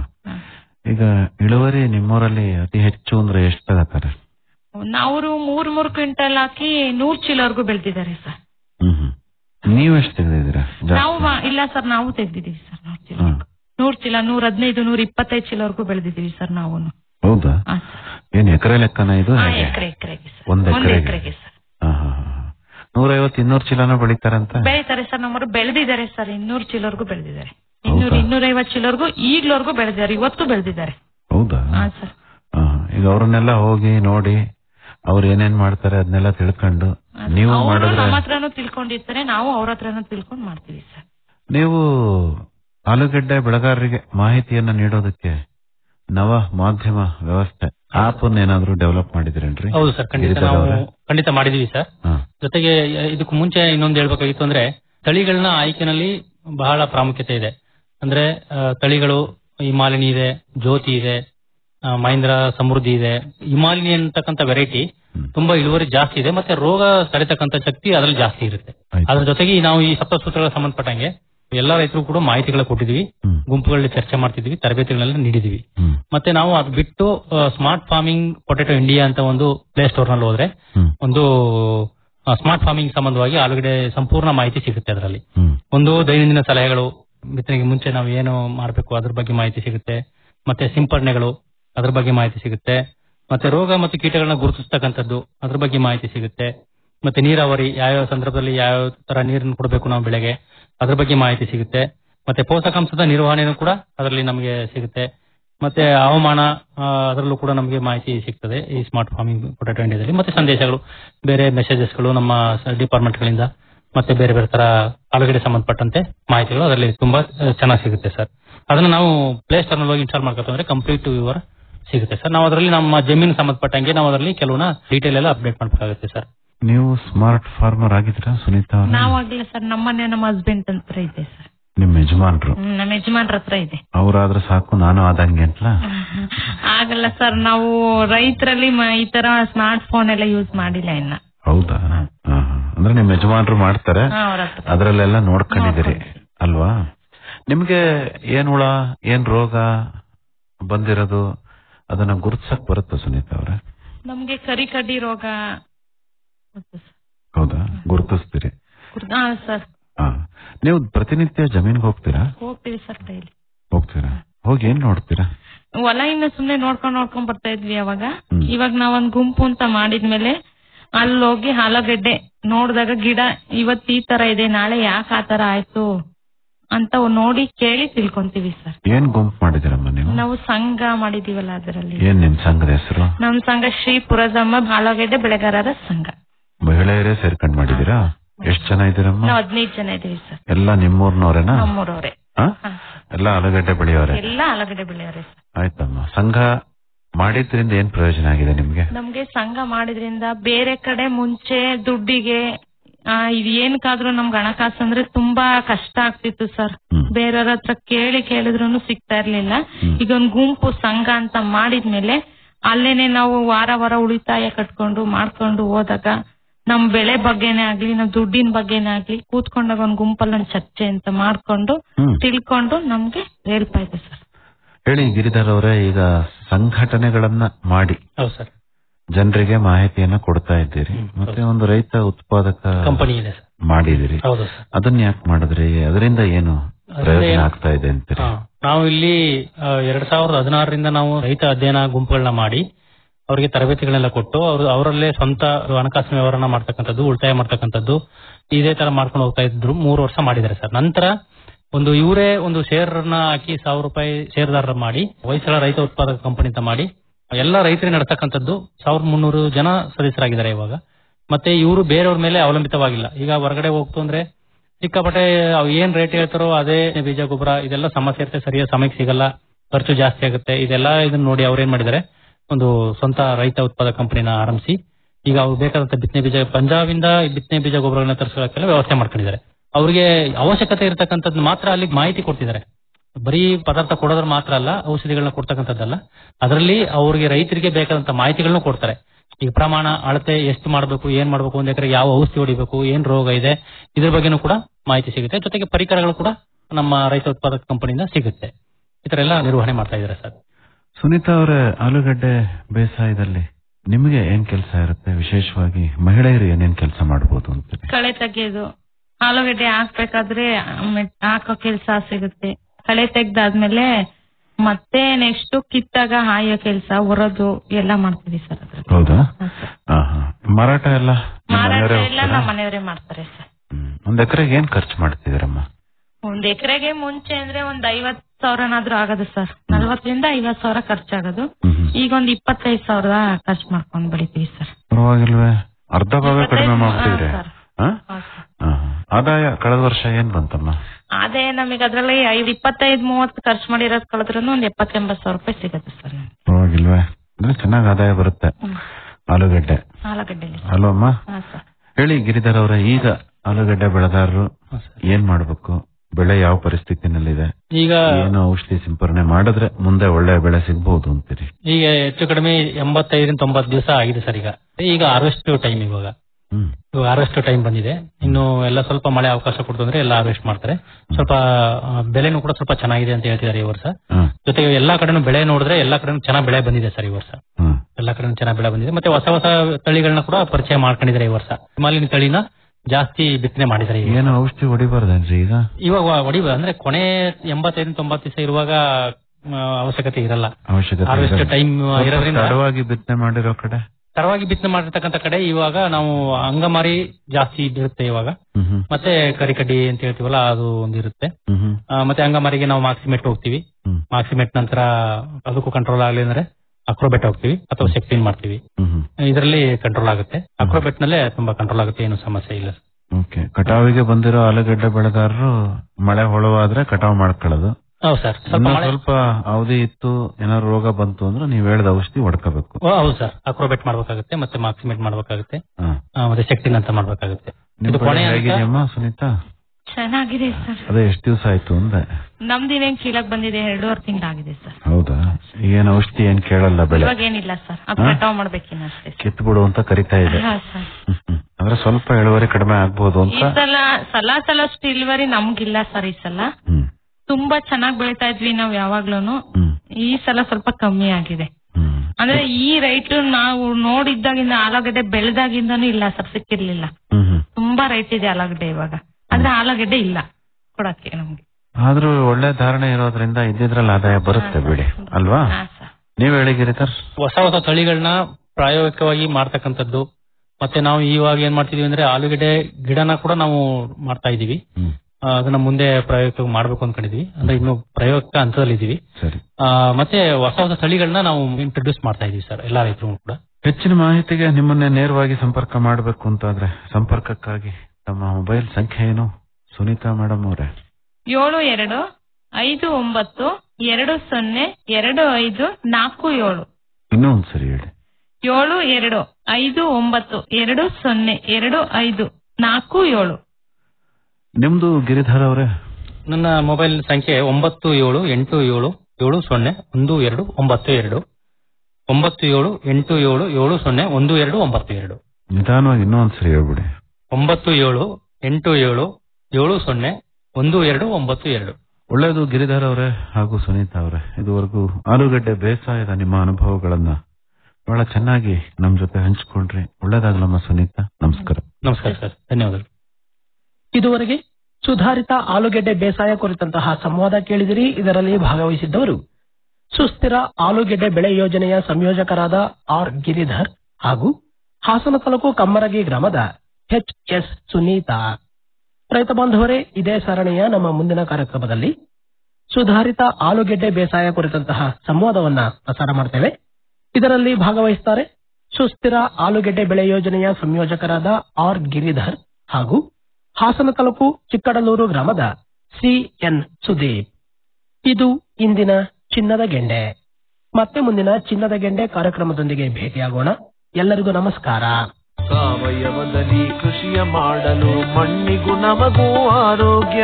ಈಗ ಇಳುವರಿ ನಿಮ್ಮೂರಲ್ಲಿ ಅತಿ ಹೆಚ್ಚು ಅಂದ್ರೆ ಎಷ್ಟು ತಗತಾರೆ ಅವರು ಮೂರ್ ಮೂರ್ ಕ್ವಿಂಟಲ್ ಹಾಕಿ ನೂರ್ ಚೀಲವರೆಗೂ ಬೆಳ್ದಿದ್ದಾರೆ ಸರ್ ಹ್ಮ್ ಹ್ಮ್ ನೀವ್ ಎಷ್ಟು ತೆಗೆದಿದ್ದೀರಾ ನಾವು ಜಾಸ್ತಿ ಮಾ- ಇಲ್ಲ ಸರ್ ನಾವು ತೆಗ್ದಿದೀವಿ ಸರ್ ನೂರ್ ಚೀಲ ಹ್ಮ್. ನೂರ್ ಚೀಲ ನೂರ್ ಹದಿನೈದು ನೂರ್ ಇಪ್ಪತ್ತೈದು ಚೀಲವರೆಗೂ ಬೆಳೆದಿದೀವಿ ಸರ್ ನಾವು ಹೌದಾ ಏನ್ ಎಕರೆ ಲೆಕ್ಕನ ಇದು ಹೇಗೆ ಎಕರೆ ಎಕರೆಗೆ ಸರ್ ಒಂದ್ ಒಂದ್ ಎಕರೆಗೆ ಎಕರೆಗೆ ಸರ್ ಹಾ ಹಾ ಹಾ ನೂರೈವತ್ತು ಇನ್ನೂರು ಚೀಲನ ಬೆಳಿತಾರಂತ ಬೆಳಿತಾರೆ ಸರ್ ನಮ್ಮರು ಬೆಳೆದಿದ್ದಾರೆ ಸರ್ ಇನ್ನೂರ್ ಚೀಲವರೆಗೂ ಬೆಳೆದಿದ್ದಾರೆ ಇನ್ನೂರ್ ಇನ್ನೂರೈವತ್ತು ಚೀಲವರೆಗೂ ಈಗ್ಲವರೆಗೂ ಬೆಳೆದಿದ್ದಾರೆ ಇವತ್ತು ಬೆಳೆದಿದ್ದಾರೆ ಹೌದಾ ಹಾ ಸರ್ ಹಾ, ಈಗ ಅವ್ರನ್ನೆಲ್ಲ ಹೋಗಿ ನೋಡಿ ಅವ್ರು ಏನೇನ್ ಮಾಡ್ತಾರೆ ಅದನ್ನೆಲ್ಲ ತಿಳ್ಕೊಂಡು ನೀವು ಅವರು ಮಾಡಿದ್ರೆ ನಮ್ಮ ಹತ್ರನೂ ತಿಳ್ಕೊಂಡಿರ್ತಾರೆ ನಾವು ಅವ್ರ ಹತ್ರನೂ ತಿಳ್ಕೊಂಡ್ ಮಾಡ್ತೀವಿ ಸರ್ ನೀವು ಆಲೂಗಡ್ಡೆ ಬೆಳೆಗಾರರಿಗೆ ಮಾಹಿತಿಯನ್ನ ನೀಡೋದಕ್ಕೆ ನವ ಮಾಧ್ಯಮ ವ್ಯವಸ್ಥೆ ಆಪ್ ಏನಾದ್ರು ಡೆವಲಪ್ ಮಾಡಿದಿರೇನ್ರಿ ಹೌದು ಸರ್ ಖಂಡಿತ ಗಿರಿಧರ್ ನಾವು ಅವ್ರೆ? ಖಂಡಿತ ಮಾಡಿದೀವಿ ಸರ್ ಹಾ. ಜೊತೆಗೆ ಇದಕ್ಕೂ ಮುಂಚೆ ಇನ್ನೊಂದು ಹೇಳ್ಬೇಕಾಗಿತ್ತು ಅಂದ್ರೆ ತಳಿಗಳನ್ನ ಆಯ್ಕೆನಲ್ಲಿ ಬಹಳ ಪ್ರಾಮುಖ್ಯತೆ ಇದೆ ಅಂದ್ರೆ ಆ, ತಳಿಗಳು ಹಿಮಾಲಿನಿ ಇದೆ ಜ್ಯೋತಿ ಇದೆ ಆ, ಮಹೇಂದ್ರ ಸಮೃದ್ಧಿ ಇದೆ ಹಿಮಾಲಿನಿ ಅಂತಕ್ಕಂಥ ವೆರೈಟಿ ತುಂಬಾ ಇಳುವರಿ ಜಾಸ್ತಿ ಇದೆ ಮತ್ತೆ ರೋಗ ತಡೆತಕ್ಕಂಥ ಶಕ್ತಿ ಅದ್ರಲ್ಲಿ ಜಾಸ್ತಿ ಇರುತ್ತೆ ಅದ್ರ ಜೊತೆಗೆ ಈ ನಾವು ಈ ಸಪ್ತಸೂತ್ರಗಳ ಸಂಬಂಧಪಟ್ಟಂಗೆ ಎಲ್ಲಾ ರೈತರು ಕೂಡ ಮಾಹಿತಿಗಳ ಕೊಟ್ಟಿದೀವಿ ಗುಂಪುಗಳಲ್ಲಿ ಚರ್ಚೆ ಮಾಡ್ತಿದ್ವಿ ತರಬೇತಿಗಳನ್ನೆಲ್ಲ ನೀಡಿದೀವಿ ಮತ್ತೆ ನಾವು ಅದು ಬಿಟ್ಟು ಸ್ಮಾರ್ಟ್ ಫಾರ್ಮಿಂಗ್ ಪೊಟೆಟೋ ಇಂಡಿಯಾ ಅಂತ ಒಂದು ಪ್ಲೇ ಸ್ಟೋರ್ ನಲ್ಲಿ ಹೋದ್ರೆ ಒಂದು ಸ್ಮಾರ್ಟ್ ಫಾರ್ಮಿಂಗ್ ಸಂಬಂಧವಾಗಿ ಆಲೂಗಡ್ಡೆ ಸಂಪೂರ್ಣ ಮಾಹಿತಿ ಸಿಗುತ್ತೆ ಅದರಲ್ಲಿ ಒಂದು ದೈನಂದಿನ ಸಲಹೆಗಳು ಬಿತ್ತನೆಗೆ ಮುಂಚೆ ನಾವು ಏನು ಮಾಡಬೇಕು ಅದ್ರ ಬಗ್ಗೆ ಮಾಹಿತಿ ಸಿಗುತ್ತೆ ಮತ್ತೆ ಸಿಂಪಡಣೆಗಳು ಅದ್ರ ಬಗ್ಗೆ ಮಾಹಿತಿ ಸಿಗುತ್ತೆ ಮತ್ತೆ ರೋಗ ಮತ್ತು ಕೀಟಗಳನ್ನ ಗುರುತಿಸ್ತಕ್ಕಂಥದ್ದು ಅದ್ರ ಬಗ್ಗೆ ಮಾಹಿತಿ ಸಿಗುತ್ತೆ ಮತ್ತೆ ನೀರಾವರಿ ಯಾವ್ಯಾವ ಸಂದರ್ಭದಲ್ಲಿ ಯಾವ್ಯಾವ ತರ ನೀರನ್ನು ಕೊಡಬೇಕು ನಾವು ಬೆಳೆಗೆ ಅದ್ರ ಬಗ್ಗೆ ಮಾಹಿತಿ ಸಿಗುತ್ತೆ ಮತ್ತೆ ಪೋಷಕಾಂಶದ ನಿರ್ವಹಣೆನೂ ಕೂಡ ಅದರಲ್ಲಿ ನಮಗೆ ಸಿಗುತ್ತೆ ಮತ್ತೆ ಹವಾಮಾನ ಆ, ಅದರಲ್ಲೂ ಕೂಡ ನಮಗೆ ಮಾಹಿತಿ ಸಿಗ್ತದೆ ಈ ಸ್ಮಾರ್ಟ್ ಫಾರ್ಮಿಂಗ್ ಪೊಟೆಟೋ ಇಂಡಿಯಾದಲ್ಲಿ ಮತ್ತೆ ಸಂದೇಶಗಳು ಬೇರೆ ಮೆಸೇಜಸ್ಗಳು ನಮ್ಮ ಡಿಪಾರ್ಟ್ಮೆಂಟ್ ಗಳಿಂದ ಮತ್ತೆ ಬೇರೆ ಬೇರೆ ತರ ಆಲೂಗಡ್ಡೆ ಸಂಬಂಧಪಟ್ಟಂತೆ ಮಾಹಿತಿಗಳು ಅದರಲ್ಲಿ ತುಂಬಾ ಚೆನ್ನಾಗಿ ಸಿಗುತ್ತೆ ಸರ್ ಅದನ್ನ ನಾವು ಪ್ಲೇ ಸ್ಟೋರ್ ನಲ್ಲಿ ಹೋಗಿ ಇನ್ಸ್ಟಾಲ್ ಮಾಡ್ಕೊತಂದ್ರೆ ಕಂಪ್ಲೀಟ್ ಯುವರ್ ಸಿಗುತ್ತೆ ಸರ್ ನಾವು ಅದರಲ್ಲಿ ನಮ್ಮ ಜಮೀನು ಸಂಬಂಧಪಟ್ಟಂಗೆ ನಾವು ಅದರಲ್ಲಿ ಕೆಲವನ್ನ ಡೀಟೇಲ್ ಎಲ್ಲ ಅಪ್ಡೇಟ್ ಮಾಡಬೇಕಾಗುತ್ತೆ ಸರ್ ನೀವು ಸ್ಮಾರ್ಟ್ ಫಾರ್ಮರ್ ಆಗಿದ್ದೀರಾ ಸುನೀತಾ ಅವ್ರೆ? ನಾವಾಗ್ಲಿಲ್ಲ ಸರ್ ನಮ್ಮನೆ ನಮ್ಮ ಹಸ್ಬೆಂಡ್ ಹತ್ರ ಇದೆ ಸರ್ ನಿಮ್ ಯಜಮಾನ್ರು ಹ್ಮ್, ನಮ್ಮ ಯಜಮಾನ್ರ ಹತ್ರ ಇದೆ ಅವ್ರಾದ್ರೆ ಸಾಕು ನಾನು ಆದಂಗೆ ಅಂತಲಾ ಆಗಲ್ಲ ಸರ್ ನಾವು ರೈತರಲ್ಲಿ ಮ- ಈ ತರ ಸ್ಮಾರ್ಟ್ ಫೋನ್ ಎಲ್ಲ ಯೂಸ್ ಮಾಡಿಲ್ಲ ಇನ್ನ ಹೌದಾ ಹಾ, ಹಾ. ಅಂದ್ರೆ ನಿಮ್ ಯಜಮಾನ್ರು ಮಾಡ್ತಾರೆ ಹಾ, ಅವ್ರ ಹತ್ರ. ಅದ್ರಲ್ಲೆಲ್ಲ ನೋಡ್ಕೊಂಡಿದ್ದೀರಿ ಅಲ್ವಾ ನಿಮ್ಗೆ ಏನ್ ಹುಳ ಏನ್ ರೋಗ ಬಂದಿರೋದು ಅದನ್ನ ಗುರುತಿಸಕ್ ಬರುತ್ತಾ ಸುನೀತಾ ಅವ್ರೆ ನಮ್ಗೆ ಕರಿ ಕಡ್ಡಿ ರೋಗ ಗೊತ್ತು ಸರ್. ಹೌದಾ ಗುರುತಿಸ್ತೀರಿ ಗುರ್ತ- ಹಾ ಸರ್ ಹಾ ನೀವು ಪ್ರತಿನಿತ್ಯ ಜಮೀನ್ಗೆ ಹೋಗ್ತೀರಾ ಹೋಗ್ತೀವಿ ಸರ್ ಡೈಲಿ ಹೋಗ್ತೀರಾ ಹೋಗಿ ಏನ್ ನೋಡ್ತೀರಾ ಹೊಲ ಇನ್ನು ಸುಮ್ನೆ ನೋಡ್ಕೊಂಡ್ ನೋಡ್ಕೊಂಡ್ ಬರ್ತಾ ಇದ್ವಿ ಅವಾಗ ಇವಾಗ ನಾವೊಂದ್ ಗುಂಪು ಅಂತ ಮಾಡಿದ್ಮೇಲೆ ಅಲ್ಲಿ ಹೋಗಿ ಆಲೂಗಡ್ಡೆ ನೋಡಿದಾಗ ಗಿಡ ಇವತ್ ಈ ತರ ಇದೆ ನಾಳೆ ಯಾಕೆ ಆ ತರ ಆಯ್ತು ಅಂತ ನೋಡಿ ಕೇಳಿ ತಿಳ್ಕೊಂತೀವಿ ಸರ್ ಏನ್ ಗುಂಪು ಮಾಡಿದಿರಮ್ಮ ನೀವು ನಾವು ಸಂಘ ಮಾಡಿದೀವಲ್ಲ ಅದರಲ್ಲಿ ಏನ್ ನಿಮ್ ಸಂಘದ ಹೆಸರು ನಮ್ ಸಂಘ ಶ್ರೀ ಪುರದಮ್ಮ ಆಲೂಗಡ್ಡೆ ಬೆಳೆಗಾರರ ಸಂಘ ಮಹಿಳೆಯರೇ ಸೇರ್ಕೊಂಡ್ ಮಾಡಿದೀರಾ ಎಷ್ಟ್ ಜನ ಇದ್ದೀರಮ್ಮ ನಾವ್ ಹದಿನೈದು ಜನ ಇದೀವಿ ಸರ್ ಎಲ್ಲ ನಿಮ್ಮೂರ್ನವ್ರೇನಾ ನಮ್ಮೂರವ್ರೆ ಹಾ? ಎಲ್ಲ ಆಲೂಗಡ್ಡೆ ಬೆಳೆಯೋರೆ ಎಲ್ಲ ಆಲೂಗಡ್ಡೆ ಬೆಳೆಯೋರೆ ಸರ್ ಆಯ್ತಮ್ಮ ಸಂಘ ಮಾಡಿದ್ರಿಂದ ಏನ್ ಪ್ರಯೋಜನ ಆಗಿದೆ ನಿಮ್ಗೆ ನಮ್ಗೆ ಸಂಘ ಮಾಡಿದ್ರಿಂದ ಬೇರೆ ಕಡೆ ಮುಂಚೆ ದುಡ್ಡಿಗೆ ಆ, ಇದ್ ಏನಕ್ಕಾದ್ರೂ ನಮ್ಗೆ ಹಣಕಾಸು ಅಂದ್ರೆ ತುಂಬಾ ಕಷ್ಟ ಆಗ್ತಿತ್ತು ಸರ್ ಬೇರೆಯವ್ರ ಹತ್ರ ಕೇಳಿ ಕೇಳಿದ್ರು ಸಿಗ್ತಾ ಇರ್ಲಿಲ್ಲ ಈಗ ಒಂದ್ ಗುಂಪು ಸಂಘ ಅಂತ ಮಾಡಿದ್ಮೇಲೆ ಅಲ್ಲೇನೆ ನಾವು ವಾರ ವಾರ ಉಳಿತಾಯ ಕಟ್ಕೊಂಡು ಮಾಡ್ಕೊಂಡು ಹೋದಾಗ ನಮ್ ಬೆಳೆ ಬಗ್ಗೆನೇ ಆಗ್ಲಿ ನಾವ್ ದುಡ್ಡಿನ ಬಗ್ಗೆನೇ ಆಗ್ಲಿ ಕೂತ್ಕೊಂಡಾಗ ಒಂದ್ ಗುಂಪಲ್ಲಿ ಒಂದ್ ಚರ್ಚೆ ಅಂತ ಮಾಡ್ಕೊಂಡು ಹ್ಮ್. ತಿಳ್ಕೊಂಡು ನಮ್ಗೆ ಹೆಲ್ಪ್ ಆಯ್ತು ಸರ್ ಹೇಳಿ ಗಿರಿಧರ್ ಅವರೇ ಈಗ ಸಂಘಟನೆಗಳನ್ನ ಮಾಡಿ ಹೌದು ಸರ್ ಜನರಿಗೆ ಮಾಹಿತಿಯನ್ನ ಕೊಡ್ತಾ ಇದ್ದೀರಿ ಮತ್ತೆ ಒಂದು ರೈತ ಉತ್ಪಾದಕ ಕಂಪನಿ ಇದೆ ಸರ್ ಮಾಡಿದಿರಿ ಹೌದು ಸರ್ ಅದನ್ನ ಯಾಕೆ ಮಾಡಿದ್ರಿ ಅದರಿಂದ ಏನು ಪ್ರಯೋಜನ ಏನು- ಆಗ್ತಾ ಇದೆ ಅಂತೀರಿ ಹಾ. ನಾವು ಇಲ್ಲಿ ಆ, ಎರಡ್ ಸಾವಿರದ ಹದಿನಾರರಿಂದ ನಾವು ರೈತ ಅಧ್ಯಯನ ಗುಂಪುಗಳನ್ನ ಮಾಡಿ ಅವರಿಗೆ ತರಬೇತಿಗಳನ್ನೆಲ್ಲ ಕೊಟ್ಟು ಅವರು ಅವರಲ್ಲೇ ಸ್ವಂತ ಹಣಕಾಸಿನ ವ್ಯವಹಾರನ ಮಾಡ್ತಕ್ಕಂಥದ್ದು ಉಳಿತಾಯ ಮಾಡ್ತಕ್ಕಂಥದ್ದು ಇದೇ ತರ ಮಾಡ್ಕೊಂಡು ಹೋಗ್ತಾ ಇದ್ರು ಮೂರು ವರ್ಷ ಮಾಡಿದ್ದಾರೆ ಸರ್ ನಂತರ ಒಂದು ಇವರೇ ಒಂದು ಶೇರ್ ನ ಹಾಕಿ ಸಾವಿರ ರೂಪಾಯಿ ಶೇರ್ದಾರರ ಮಾಡಿ ಹೊಯ್ಸಳ ರೈತ ಉತ್ಪಾದಕ ಕಂಪನಿ ಅಂತ ಮಾಡಿ ಎಲ್ಲ ರೈತರಿಗೆ ನಡ್ತಕ್ಕಂಥದ್ದು ಸಾವಿರದ ಮುನ್ನೂರು ಜನ ಸದಸ್ಯರಾಗಿದ್ದಾರೆ ಇವಾಗ ಮತ್ತೆ ಇವರು ಬೇರೆಯವ್ರ ಮೇಲೆ ಅವಲಂಬಿತವಾಗಿಲ್ಲ ಈಗ ಹೊರಗಡೆ ಹೋಗ್ತು ಅಂದ್ರೆ ಸಿಕ್ಕಾಪಟ್ಟೆ ಅವ್ ಏನ್ ರೇಟ್ ಹೇಳ್ತಾರೋ ಅದೇ ಬೀಜ ಗೊಬ್ಬರ ಇದೆಲ್ಲ ಸಮಸ್ಯೆ ಇರುತ್ತೆ ಸರಿಯಾದ ಸಮಯಕ್ಕೆ ಸಿಗಲ್ಲ ಖರ್ಚು ಜಾಸ್ತಿ ಆಗುತ್ತೆ ಇದೆಲ್ಲ ಇದನ್ನ ನೋಡಿ ಅವ್ರು ಏನ್ ಮಾಡಿದ್ದಾರೆ ಒಂದು ಸ್ವಂತ ರೈತ ಉತ್ಪಾದಕ ಕಂಪನಿನ ಆರಂಭಿಸಿ ಈಗ ಅವ್ರು ಬೇಕಾದಂತ ಬಿತ್ತನೆ ಬೀಜ ಪಂಜಾಬಿಂದ ಈ ಬಿತ್ತನೆ ಬೀಜ ಗೊಬ್ಬರಗಳನ್ನ ತರಿಸೋಕೆಲ್ಲ ವ್ಯವಸ್ಥೆ ಮಾಡ್ಕೊಂಡಿದ್ದಾರೆ ಅವ್ರಿಗೆ ಅವಶ್ಯಕತೆ ಇರತಕ್ಕಂಥದ್ದು ಮಾತ್ರ ಅಲ್ಲಿಗೆ ಮಾಹಿತಿ ಕೊಡ್ತಿದ್ದಾರೆ ಬರೀ ಪದಾರ್ಥ ಕೊಡೋದ್ರ ಮಾತ್ರ ಅಲ್ಲ ಔಷಧಿಗಳನ್ನ ಕೊಡ್ತಕ್ಕಂಥದ್ದಲ್ಲ ಅದರಲ್ಲಿ ಅವ್ರಿಗೆ ರೈತರಿಗೆ ಬೇಕಾದಂತ ಮಾಹಿತಿಗಳನ್ನ ಕೊಡ್ತಾರೆ ಈಗ ಪ್ರಮಾಣ ಅಳತೆ ಎಷ್ಟು ಮಾಡಬೇಕು ಏನ್ ಮಾಡಬೇಕು ಒಂದ್ ಎಕರೆ ಯಾವ ಔಷಧಿ ಹೊಡಿಬೇಕು ಏನ್ ರೋಗ ಇದೆ ಇದ್ರ ಬಗ್ಗೆನೂ ಕೂಡ ಮಾಹಿತಿ ಸಿಗುತ್ತೆ ಜೊತೆಗೆ ಪರಿಕರಗಳು ಕೂಡ ನಮ್ಮ ರೈತ ಉತ್ಪಾದಕ ಕಂಪನಿಯಿಂದ ಸಿಗುತ್ತೆ ಈ ತರ ಎಲ್ಲ ನಿರ್ವಹಣೆ ಮಾಡ್ತಾ ಇದ್ದಾರೆ ಸರ್ ಸುನೀತಾ ಅವರೇ ಆಲೂಗಡ್ಡೆ ಬೇಸಾಯದಲ್ಲಿ ನಿಮಗೆ ಏನ್ ಕೆಲಸ ಇರುತ್ತೆ ವಿಶೇಷವಾಗಿ ಮಹಿಳೆಯರು ಏನೇನ್ ಕೆಲಸ ಮಾಡಬಹುದು ಅಂತೀರಿ ಕಳೆ ತೆಗೆಯೋದು ಆಲೂಗಡ್ಡೆ ಹಾಕ್ಬೇಕಾದ್ರೆ ಮೆಟ್- ಹಾಕೋ ಕೆಲ್ಸ ಸಿಗುತ್ತೆ ಕಳೆ ತೆಗ್ದಾದ್ಮೇಲೆ ಮತ್ತೆ ನೆಕ್ಸ್ಟ್ ಕಿತ್ತಾಗ ಹಾಯೋ ಕೆಲ್ಸ ಹೊರೋದು ಎಲ್ಲ ಮಾಡ್ತೀವಿ ಸರ್ ಅದ್ರಲ್ಲಿ ಹೌದಾ ಹಾ, ಹಾ. ಮಾರಾಟ ಎಲ್ಲ ನಿಮ್ಮ ಮಾರಾಟ ಮನೆಯವರೇ ಎಲ್ಲ ಹೋಗ್ತಾರಾ? ನಮ್ಮ ಮನೆಯವರೇ ಮಾಡ್ತಾರೆ ಸರ್ ಒಂದ್ ಎಕರೆಗೆ ಏನ್ ಖರ್ಚು ಮಾಡ್ತಿದ್ದೀರಮ್ಮ ಒಂದ್ ಎಕರೆಗೆ ಮುಂಚೆ ಅಂದ್ರೆ ಒಂದ್ ಐವತ್ ಸಾವಿರನಾದ್ರೂ ಆಗೋದು ಸರ್ ನಲ್ವತ್ತರಿಂದ ಐವತ್ ಸಾವಿರ ಖರ್ಚಾಗೋದು ಈಗ ಒಂದ್ ಇಪ್ಪತ್ತೈದು ಸಾವಿರ ಖರ್ಚು ಮಾಡ್ಕೊಂಡ್ ಬೆಳಿತೀವಿ ಸರ್ ಪರವಾಗಿಲ್ವೇ ಅರ್ಧ ಭಾಗ ಕಡಿಮೆ ಮಾಡ್ತಿದ್ರೆ ಹಾ, ಸರ್. ಆದಾಯ ಕಳೆದ ವರ್ಷ ಏನ್ ಬಂತಮ್ಮ ಅದೇ ನಮಗೆ ಅದ್ರಲ್ಲಿ ಐದ್ ಇಪ್ಪತ್ತೈದು ಮೂವತ್ತು ಖರ್ಚು ಮಾಡಿರೋದ್ ಕಳೆದ್ರೂ ಒಂದ್ ಎಪ್ಪತ್ತೆಂಬತ್ತು ಸಾವಿರ ರೂಪಾಯಿ ಸಿಗುತ್ತೆ ಸರ್ ಪರವಾಗಿಲ್ವೇ ಅಂದ್ರೆ ಚೆನ್ನಾಗಿ ಆದಾಯ ಬರುತ್ತೆ ಆಲೂಗಡ್ಡೆ ಆಲೂಗಡ್ಡೆಲಿ ಅಲ್ವಮ್ಮ ಹಾ ಸರ್ ಹೇಳಿ ಗಿರಿಧರ್ ಅವರೇ ಈಗ ಆಲೂಗಡ್ಡೆ ಬೆಳೆಗಾರರು ಏನ್ ಮಾಡ್ಬೇಕು ಬೆಳೆ ಯಾವ ಪರಿಸ್ಥಿತಿನಲ್ಲಿದೆ ಈಗ ಏನು ಔಷಧಿ ಸಿಂಪರಣೆ ಮಾಡಿದ್ರೆ ಮುಂದೆ ಒಳ್ಳೆ ಬೆಳೆ ಸಿಗ್ಬಹುದು ಅಂತೀರಿ ಈಗ ಹೆಚ್ಚು ಕಡಿಮೆ ಎಂಬತ್ತೈದರಿಂದ ತೊಂಬತ್ತು ದಿವಸ ಆಗಿದೆ ಸರ್ ಈಗ ಈಗ ಹಾರ್ವೆಸ್ಟ್ ಟೈಮ್ ಇವಾಗ ಇವಾಗ ಹಾರ್ವೆಸ್ಟ್ ಟೈಮ್ ಬಂದಿದೆ ಇನ್ನು ಎಲ್ಲ ಸ್ವಲ್ಪ ಮಳೆ ಅವಕಾಶ ಕೊಡ್ತು ಅಂದ್ರೆ ಎಲ್ಲ ಹಾರ್ವೆಸ್ಟ್ ಮಾಡ್ತಾರೆ ಸ್ವಲ್ಪ ಆ, ಬೆಲೆನೂ ಕೂಡ ಸ್ವಲ್ಪ ಚೆನ್ನಾಗಿದೆ ಅಂತ ಹೇಳ್ತಿದ್ದಾರೆ ಈ ವರ್ಷ ಜೊತೆಗೆ ಎಲ್ಲಾ ಕಡೆನೂ ಬೆಳೆ ನೋಡಿದ್ರೆ ಎಲ್ಲಾ ಕಡೆನೂ ಚೆನ್ನಾಗಿ ಬೆಳೆ ಬಂದಿದೆ ಸರ್ ಈ ವರ್ಷ ಎಲ್ಲಾ ಕಡೆನೂ ಚೆನ್ನಾಗಿ ಬೆಳೆ ಬಂದಿದೆ ಮತ್ತೆ ಹೊಸ ಹೊಸ ತಳಿಗಳನ್ನ ಕೂಡ ಪರಿಚಯ ಮಾಡ್ಕೊಂಡಿದ್ದಾರೆ ಈ ವರ್ಷ ಹಿಮಾಲಯನ ತಳಿನ ಜಾಸ್ತಿ ಬಿತ್ತನೆ ಮಾಡಿದ್ದಾರೆ ಈ ವರ್ಷ. ಏನು ಔಷಧಿ ಹೊಡಿಬಾರ್ದೇನ್ರಿ ಈಗ ಇವಾಗ ಹೊಡಿಬ ಅಂದ್ರೆ ಕೊನೆ ಎಂಬತ್ತೈದು ತೊಂಬತ್ತು ದಿವಸ ಇರುವಾಗ ಆ, ಅವಶ್ಯಕತೆ ಇರಲ್ಲ ಅವಶ್ಯಕತೆ ಹಾರ್ವೆಸ್ಟ್ ಇರಲ್ಲ. ಟೈಮ್ ಸ್ವಲ್ಪ ಇರೋದ್ರಿಂದ ತಡವಾಗಿ ಬಿತ್ತನೆ ಮಾಡಿರೋ ಕಡೆ ತಡವಾಗಿ ಬಿತ್ತನೆ ಮಾಡಿರ್ತಕ್ಕಂಥ ಕಡೆ ಇವಾಗ ನಾವು ಅಂಗಮಾರಿ ಜಾಸ್ತಿ ಇರುತ್ತೆ ಇವಾಗ ಮತ್ತೆ ಕರಿಕಡ್ಡಿ ಅಂತ ಹೇಳ್ತೀವಲ್ಲ ಅದು ಒಂದು ಇರುತ್ತೆ ಆ, ಮತ್ತೆ ಅಂಗಮಾರಿಗೆ ನಾವು ಮಾಕ್ಸಿಮೆಟ್ ಹೋಗ್ತೀವಿ ಮಾಕ್ಸಿಮೆಟ್ ನಂತರ ಅದಕ್ಕೂ ಕಂಟ್ರೋಲ್ ಆಗಲಿ ಅಂದ್ರೆ ಅಕ್ರೋಬೆಟ್ ಹೋಗ್ತೀವಿ ಅಥವಾ ಸೆಕ್ಟಿನ್ ಮಾಡ್ತೀವಿ ಇದರಲ್ಲಿ ಕಂಟ್ರೋಲ್ ಆಗುತ್ತೆ ಅಕ್ರೋಬೆಟ್ ನಲ್ಲೇ ತುಂಬಾ ಕಂಟ್ರೋಲ್ ಆಗುತ್ತೆ ಏನು ಸಮಸ್ಯೆ ಇಲ್ಲ ಓಕೆ ಕಟಾವಿಗೆ ಬಂದಿರೋ ಆಲೂಗಡ್ಡೆ ಬೆಳೆಗಾರರು ಮಳೆ ಹೊಳವಾದ್ರೆ ಕಟಾವ್ ಮಾಡ್ಕೊಳ್ಳೋದು ಹೌದು ಸರ್ ಸ್ವಲ್ಪ ಇನ್ನು ಮಳೆ ಸ್ವಲ್ಪ ಅವಧಿ ಇತ್ತು ಏನಾದ್ರು ರೋಗ ಬಂತು ಅಂದ್ರೆ ನೀವ್ ಹೇಳ್ದ ಔಷಧಿ ಹೊಡ್ಕೋಬೇಕು ಓ, ಹೌದು ಸರ್ ಅಕ್ರೋಬೆಟ್ ಮಾಡ್ಬೇಕಾಗುತ್ತೆ ಮತ್ತೆ ಮಾಕ್ಸಿಮೇಟ್ ಮಾಡ್ಬೇಕಾಗುತ್ತೆ ಹಾ. ಆ, ಮತ್ತೆ ಸೆಕ್ಟಿನ್ ಅಂತ ಮಾಡ್ಬೇಕಾಗುತ್ತೆ ನಿಮ್ ಇದು ಕಡೆ ಕೊನೆಯ ಹಂತ- ಹೇಗಿದೆಯಮ್ಮ ಸುನೀತಾ ಚೆನ್ನಾಗಿದೆ ಸರ್ ಅದೇ ಎಷ್ಟು ದಿವಸ ಆಯ್ತು ಅಂದೆ ನಮ್ದು ಇವೇನ್ ಚೀಲಕ್ ಬಂದಿದೆ ಎರಡೂವರೆ ತಿಂಗಳಾಗಿದೆ ಸರ್ ಹೌದಾ ಏನ್ ಔಷಧಿ ಏನ್ ಕೇಳಲ್ಲ ಬೆಳೆ ಇವಾಗ ಏನಿಲ್ಲ ಸರ್ ಅದು ಹಾ? ಕಟಾವ್ ಮಾಡ್ಬೇಕಿನ್ನ ಅಷ್ಟೇ ಕಿತ್ತು ಬಿಡು ಅಂತ ಕರಿತಾ ಇದೆ ಹಾ ಸರ್ ಹ್ಮ್. ಅಂದ್ರೆ ಸ್ವಲ್ಪ ಇಳುವರಿ ಕಡಿಮೆ ಆಗ್ಬೋದು ಈ ಅಂತ ಸಲ ಸಲ ಸಲ ಅಷ್ಟು ಇಳುವರಿ ನಮ್ಗಿಲ್ಲ ಸರ್ ಈ ಸಲ ಹ್ಮ್. ತುಂಬಾ ಚೆನ್ನಾಗ್ ಬೆಳಿತಾ ಇದ್ವಿ ನಾವ್ ಯಾವಾಗ್ಲೂನು ಹ್ಮ್. ಈ ಸಲ ಸ್ವಲ್ಪ ಕಮ್ಮಿ ಆಗಿದೆ ಅಂದ್ರೆ ಈ ರೈಟ್ ನಾವು ನೋಡಿದ್ದಾಗಿಂದ ಆಲೂಗಡ್ಡೆ ಬೆಳೆದಾಗಿಂದನೂ ಇಲ್ಲ ಸರ್ ಸಿಕ್ಕಿರ್ಲಿಲ್ಲ ಹ್ಮ್ ಹ್ಮ್. ತುಂಬಾ ರೈಟ್ ಇದೆ ಆಲೂಗಡ್ಡೆ ಇವಾಗ ಆದ್ರೆ ಆಲೂಗಡ್ಡೆ ಇಲ್ಲ ಕೊಡಕ್ಕೆ ನಮ್ಗೆ ಆದ್ರೂ ಒಳ್ಳೆ ಧಾರಣೆ ಇರೋದ್ರಿಂದ ಇದ್ದಿದ್ರಲ್ಲಿ ಆದಾಯ ಬರುತ್ತೆ ಬಿಡಿ ಅಲ್ವಾ ನೀವ್ ಹೇಳಿ ಗಿರಿಧರ್ ಹೊಸ ಹೊಸ ತಳಿಗಳನ್ನ ಪ್ರಾಯೋಗಿಕವಾಗಿ ಮಾಡ್ತಕ್ಕಂಥದ್ದು ಮತ್ತೆ ನಾವು ಇವಾಗ ಏನ್ ಮಾಡ್ತಿದೀವಿ ಅಂದ್ರೆ ಆಲೂಗಡ್ಡೆ ಗಿಡನ ಕೂಡ ನಾವು ಮಾಡ್ತಾ ಇದೀವಿ ಆ, ಅದನ್ನ ಮುಂದೆ ಪ್ರಾಯೋಗಿಕವಾಗಿ ಮಾಡ್ಬೇಕು ಅನ್ಕೊಂಡಿದೀವಿ ಅಂದ್ರೆ ಇನ್ನು ಪ್ರಾಯೋಗಿಕ ಹಂತದಲ್ಲಿ ಇದೀವಿ ಸರಿ ಆ, ಮತ್ತೆ ಹೊಸ ಹೊಸ ತಳಿಗಳನ್ನ ನಾವು ಇಂಟ್ರೊಡ್ಯೂಸ್ ಮಾಡ್ತಾ ಇದೀವಿ ಸರ್ ಎಲ್ಲಾ ರೈತರು ಕೂಡ ಹೆಚ್ಚಿನ ಮಾಹಿತಿಗೆ ನಿಮ್ಮನ್ನೇ ನೇರವಾಗಿ ಸಂಪರ್ಕ ಮಾಡಬೇಕು ಅಂತಾದ್ರೆ ಸಂಪರ್ಕಕ್ಕಾಗಿ ತಮ್ಮ ಮೊಬೈಲ್ ಸಂಖ್ಯೆ ಏನು ಸುನೀತಾ ಮೇಡಮ್ ಅವರೇ ಏಳು ಎರಡು ಐದು ಒಂಬತ್ತು ಎರಡು ಸೊನ್ನೆ ಎರಡು ಐದು ನಾಲ್ಕು ಏಳು ಇನ್ನೂ ಒಂದ್ಸರಿ ಹೇಳಿ ಏಳು ಎರಡು ಐದು ಒಂಬತ್ತು ಎರಡು ಸೊನ್ನೆ ಎರಡು ಐದು ನಾಲ್ಕು ಏಳು ನಿಮ್ದು ಗಿರಿಧರ್ ಅವರೇ ನನ್ನ ಮೊಬೈಲ್ ಸಂಖ್ಯೆ ಒಂಬತ್ತು ಏಳು ಎಂಟು ಏಳು ಏಳು ಸೊನ್ನೆ ಒಂದು ಎರಡು ಒಂಬತ್ತು ಎರಡು ಒಂಬತ್ತು ಏಳು ಎಂಟು ಏಳು ಏಳು ಸೊನ್ನೆ ಒಂದು ಎರಡು ಒಂಬತ್ತು ಎರಡು ನಿಧಾನವಾಗಿ ಇನ್ನೂ ಒಂದ್ಸರಿ ಹೇಳ್ಬಿಡಿ ಒಂಬತ್ತು ಏಳು ಎಂಟು ಏಳು ಏಳು ಸೊನ್ನೆ ಒಂದು ಎರಡು ಒಂಬತ್ತು ಎರಡು ಒಳ್ಳೆಯದು ಗಿರಿಧರ್ ಅವರೇ ಹಾಗೂ ಸುನೀತಾ ಅವರೇ ಇದುವರೆಗೂ ಆಲೂಗಡ್ಡೆ ಬೇಸಾಯದ ನಿಮ್ಮ ಅನುಭವಗಳನ್ನ ಬಹಳ ಚೆನ್ನಾಗಿ ನಮ್ ಜೊತೆ ಹಂಚಿಕೊಂಡ್ರಿ ಒಳ್ಳೇದಾಗ್ಲಮ್ಮ ಸುನೀತಾ ನಮಸ್ಕಾರ ನಮಸ್ಕಾರ ಸರ್ ಧನ್ಯವಾದಗಳು ಇದುವರೆಗೆ ಸುಧಾರಿತ ಆಲೂಗೆಡ್ಡೆ ಬೇಸಾಯ ಕುರಿತಂತಹ ಸಂವಾದ ಕೇಳಿದಿರಿ ಇದರಲ್ಲಿ ಭಾಗವಹಿಸಿದ್ದವರು ಸುಸ್ಥಿರ ಆಲೂಗೆಡ್ಡೆ ಬೆಳೆ ಯೋಜನೆಯ ಸಂಯೋಜಕರಾದ ಆರ್ ಗಿರಿಧರ್ ಹಾಗೂ ಹಾಸನ ತಾಲೂಕು ಕಮ್ಮರಗಿ ಗ್ರಾಮದ ಎಚ್ ಎಸ್ ಸುನೀತಾ ರೈತ ಬಾಂಧವರೇ ಇದೇ ಸರಣಿಯ ನಮ್ಮ ಮುಂದಿನ ಕಾರ್ಯಕ್ರಮದಲ್ಲಿ ಸುಧಾರಿತ ಆಲೂಗೆಡ್ಡೆ ಬೇಸಾಯ ಕುರಿತಂತಹ ಸಂವಾದವನ್ನ ಪ್ರಸಾರ ಮಾಡ್ತೇವೆ ಇದರಲ್ಲಿ ಭಾಗವಹಿಸುತ್ತಾರೆ ಸುಸ್ಥಿರ ಆಲೂಗೆಡ್ಡೆ ಬೆಳೆ ಯೋಜನೆಯ ಸಂಯೋಜಕರಾದ ಆರ್ ಗಿರಿಧರ್ ಹಾಗೂ ಹಾಸನ ತಾಲೂಕು ಚಿಕ್ಕಡಲೂರು ಗ್ರಾಮದ ಸಿ ಎನ್ ಸುದೀಪ್ ಇದು ಇಂದಿನ ಚಿನ್ನದ ಗೆಂಡೆ ಮತ್ತೆ ಮುಂದಿನ ಚಿನ್ನದ ಗೆಂಡೆ ಕಾರ್ಯಕ್ರಮದೊಂದಿಗೆ ಭೇಟಿಯಾಗೋಣ ಎಲ್ಲರಿಗೂ ನಮಸ್ಕಾರ ಸಾವಯವದಲ್ಲಿ ಕೃಷಿಯ ಮಾಡಲು ಮಣ್ಣಿಗೂ ನಮಗೂ ಆರೋಗ್ಯ